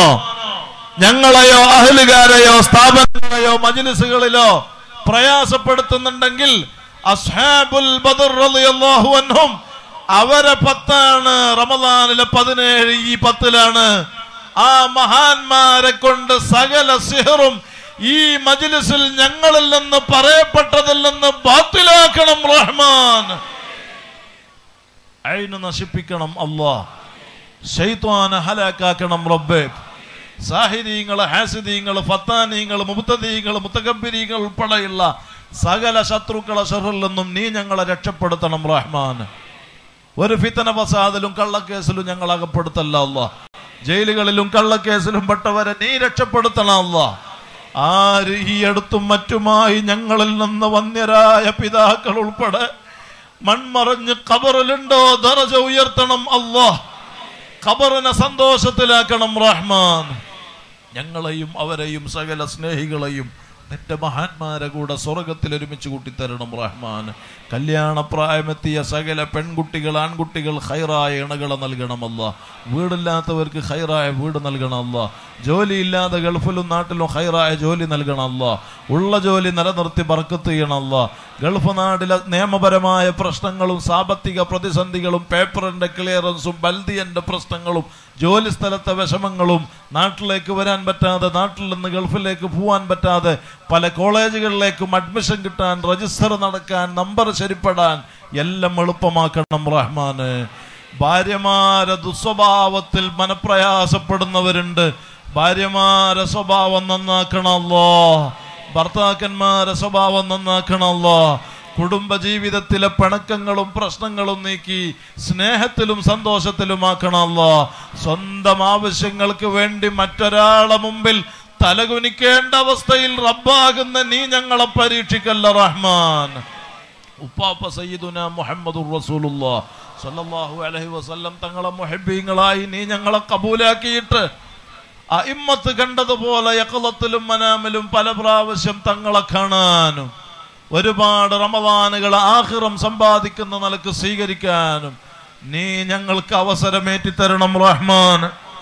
ഞങ്ങളെയോ അഹലുകാരെയോ സ്ഥാപനങ്ങളെയോ മജ്ലിസുകളിലോ പ്രയാസപ്പെടുത്തുന്നുണ്ടെങ്കിൽ അസ്ഹാബുൽ ബദർ റളിയല്ലാഹു അൻഹും അവരെ പത്താണ് റമദാനിലെ പതിനേഴ് ഈ പത്തിലാണ് ആ മഹാന്മാരെ കൊണ്ട് സകല സിഹറും ഈ മജ്ലിസിൽ ഞങ്ങളിൽ നിന്ന് പറയപ്പെട്ടതിൽ നിന്ന് ബാത്തിലാക്കണം റഹ്മാൻ അയിന് നശിപ്പിക്കണം അല്ലാ ശൈത്വാന ഹലാക്കാക്കണം റബ്ബേ സാഹിരീങ്ങള് ഹാസിദീങ്ങള് ഫത്താനീങ്ങള് മുബത്തദീങ്ങള് മുത്തകബിരീങ്ങൾ ഉൾപ്പെടെയുള്ള സകല ശത്രുക്കളെ ഷറിൽ നിന്നും നീ ഞങ്ങളെ രക്ഷപ്പെടുത്തണം റഹ്മാൻ ഒരു ഫിത്തന ഫസാദിലും കള്ളക്കേസിലും ഞങ്ങൾ അകപ്പെടുത്തല്ല അല്ല ജയിലുകളിലും കള്ളക്കേസിലും പെട്ടവരെ നീ രക്ഷപ്പെടുത്തണം അല്ല ആര് ഈ അടുത്തും മറ്റുമായി ഞങ്ങളിൽ നിന്ന് വന്യരായ പിതാക്കൾ ഉൾപ്പെടെ മൺമറഞ്ഞ് കബറിലുണ്ടോ ദറജ ഉയർത്തണം അല്ലാഹ് ഖബറിനെ സന്തോഷത്തിലാക്കണം റഹ്മാൻ ഞങ്ങളെയും അവരെയും സകല സ്നേഹികളെയും നിന്റെ മഹാന്മാരെ കൂടെ സ്വർഗത്തിൽ ഒരുമിച്ച് കൂട്ടിത്തരണം റഹ്മാൻ കല്യാണ പ്രായമെത്തിയ സകല പെൺകുട്ടികൾ ആൺകുട്ടികൾ ഹൈറായ ഇണകളെ നൽകണമല്ല വീടില്ലാത്തവർക്ക് ഹൈറായ വീട് നൽകണമല്ല ജോലിയില്ലാതെ ഗൾഫിലും നാട്ടിലും ഹൈറായ ജോലി നൽകണമല്ല ഉള്ള ജോലി നിലനിർത്തി ബർക്കത്ത് ചെയ്യണമല്ല ഗൾഫ് നാട്ടിലെ നിയമപരമായ പ്രശ്നങ്ങളും സാമ്പത്തിക പ്രതിസന്ധികളും പേപ്പറിന്റെ ക്ലിയറൻസും ബൽദിയന്റെ പ്രശ്നങ്ങളും ജോലി സ്ഥലത്തെ വിഷമങ്ങളും നാട്ടിലേക്ക് വരാൻ പറ്റാതെ നാട്ടിൽ നിന്ന് ഗൾഫിലേക്ക് പോവാൻ പറ്റാതെ പല കോളേജുകളിലേക്കും അഡ്മിഷൻ കിട്ടാൻ രജിസ്റ്റർ നടക്കാൻ നമ്പർ ശരിപ്പെടാൻ എല്ലാം എളുപ്പമാക്കണം റഹ്മാന് ഭാര്യമാരെ ദുസ്വഭാവത്തിൽ മനപ്രയാസപ്പെടുന്നവരുണ്ട് ഭാര്യമാരെ സ്വഭാവം നന്നാക്കണമല്ലോ ഭർത്താക്കന്മാരെ സ്വഭാവം നന്നാക്കണമല്ലോ കുടുംബജീവിതത്തിലെ പിണക്കങ്ങളും പ്രശ്നങ്ങളും നീക്കി സ്നേഹത്തിലും സന്തോഷത്തിലുമാക്കണം അല്ലാ സ്വന്തം ആവശ്യങ്ങൾക്ക് വേണ്ടി മറ്റൊരാളെ മുമ്പിൽ തലകുനിക്കേണ്ട അവസ്ഥയിൽ റബ്ബാകുന്ന നീ ഞങ്ങളെ പരീക്ഷിക്കല്ല റഹ്മാൻ ഉപ്പാപ്പ സയ്യിദുന മുഹമ്മദുർ റസൂലുള്ളാ സല്ലല്ലാഹു അലൈഹി വസല്ലം തങ്ങളെ മുഹബ്ബീങ്ങളായി നീ ഞങ്ങളെ കബൂലാക്കിയിട്ട് അയിമ്മത്ത് കണ്ടതുപോലെ യക്കളത്തിലും മനാമിലും പല പ്രാവശ്യം തങ്ങളെ കാണാനും ഒരുപാട് റമദാനുകൾ ആഹിറം സമ്പാദിക്കുന്ന നിലക്ക് സ്വീകരിക്കാനും നീ ഞങ്ങൾക്ക് അവസരമേറ്റി തരണം റഹ്മാൻ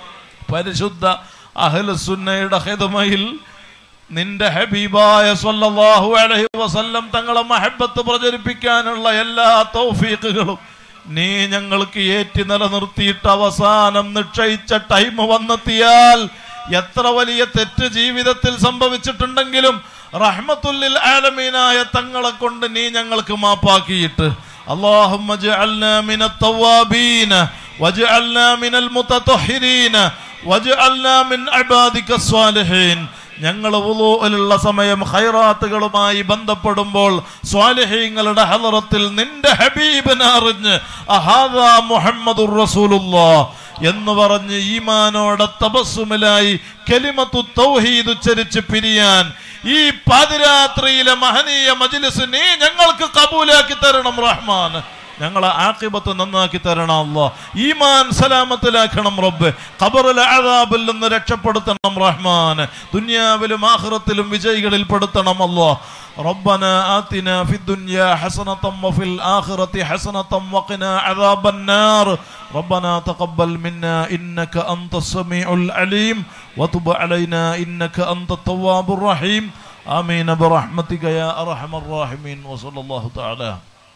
പരിശുദ്ധ അഹ്ലുസുന്നയുടെ ഹിദമയിൽ നിന്റെ ഹബീബായ സല്ലല്ലാഹു അലൈഹി വസല്ലം തങ്ങളെ മഹബത്ത് പ്രചരിപ്പിക്കാനുള്ള എല്ലാ തൗഫീഖുകളും നീ ഞങ്ങൾക്ക് ഏറ്റി നിലനിർത്തിയിട്ട് അവസാനം നിശ്ചയിച്ച ടൈം വന്നെത്തിയാൽ എത്ര വലിയ തെറ്റ് ജീവിതത്തിൽ സംഭവിച്ചിട്ടുണ്ടെങ്കിലും റഹ്മത്തുല്ലിൽ ആലമീനായ തങ്ങളെ കൊണ്ട് നീ ഞങ്ങൾക്ക് മാപ്പാക്കിയിട്ട് اللهم اجعلنا من التوابين واجعلنا من المتطهرين واجعلنا من عبادك الصالحين ഞങ്ങൾ വുളൂഇലുള്ള സമയം ഖൈറാത്തുകളുമായി ബന്ധപ്പെടുമ്പോൾ സ്വാലിഹീങ്ങളുടെ ഹലറത്തിൽ നിന്റെ ഹബീബിനെ അറിഞ്ഞ് അഹാദാ മുഹമ്മദുർ റസൂലുള്ളാഹ് എന്ന് പറഞ്ഞ് ഈമാനോടെ തപസ്സുമിലായി കലിമത്തു തൗഹീദ് ഉച്ചരിച്ച് പിരിയാൻ ഈ പാതിരാത്രിയിലെ മഹനീയ മജ്ലിസ് നീ ഞങ്ങൾക്ക് കബൂലാക്കി തരണം റഹ്മാൻ ഞങ്ങളെ ആക്കിബത്ത് നന്നാക്കി തരണം അല്ലാ ഈമാൻ സലാമത്തിലാക്കണം റബ്ബ് ഖബറിലെ അദാബിൽ നിന്ന് രക്ഷപ്പെടുത്തണം റഹ്മാൻ ദുനിയാവിലും ആഖിറത്തിലും വിജയികളിൽ പെടുത്തണം അല്ലാ ربنا آتنا في الدنيا حسنة وفي الآخرة حسنة وقنا عذاب النار ربنا تقبل منا إنك أنت السميع العليم وتب علينا إنك أنت التواب الرحيم آمين برحمتك يا أرحم الراحمين وصلى الله تعالى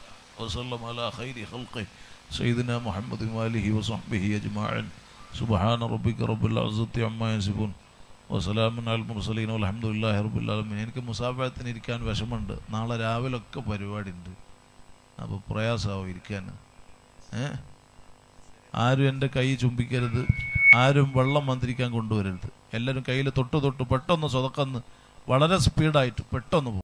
وسلم على خير خلقه سيدنا محمد وآله وصحبه أجمعين سبحان ربك رب العزة عما يصفون വസലാമൻ അൽ മുർസലീൻ അലഹമുല്ലാഹി റബുല്ലാലമീൻ എനിക്ക് മുസാഫത്തിന് ഇരിക്കാൻ വിഷമമുണ്ട് നാളെ രാവിലൊക്കെ പരിപാടി ഉണ്ട് അപ്പോൾ പ്രയാസമാവും ഇരിക്കാൻ ഏ ആരും എൻ്റെ കൈ ചുംബിക്കരുത് ആരും വെള്ളം മന്ത്രിക്കാൻ കൊണ്ടുവരരുത് എല്ലാവരും കയ്യിൽ തൊട്ട് തൊട്ട് പെട്ടെന്ന് സ്വതക്കന്ന് വളരെ സ്പീഡായിട്ട് പെട്ടെന്ന് പോകും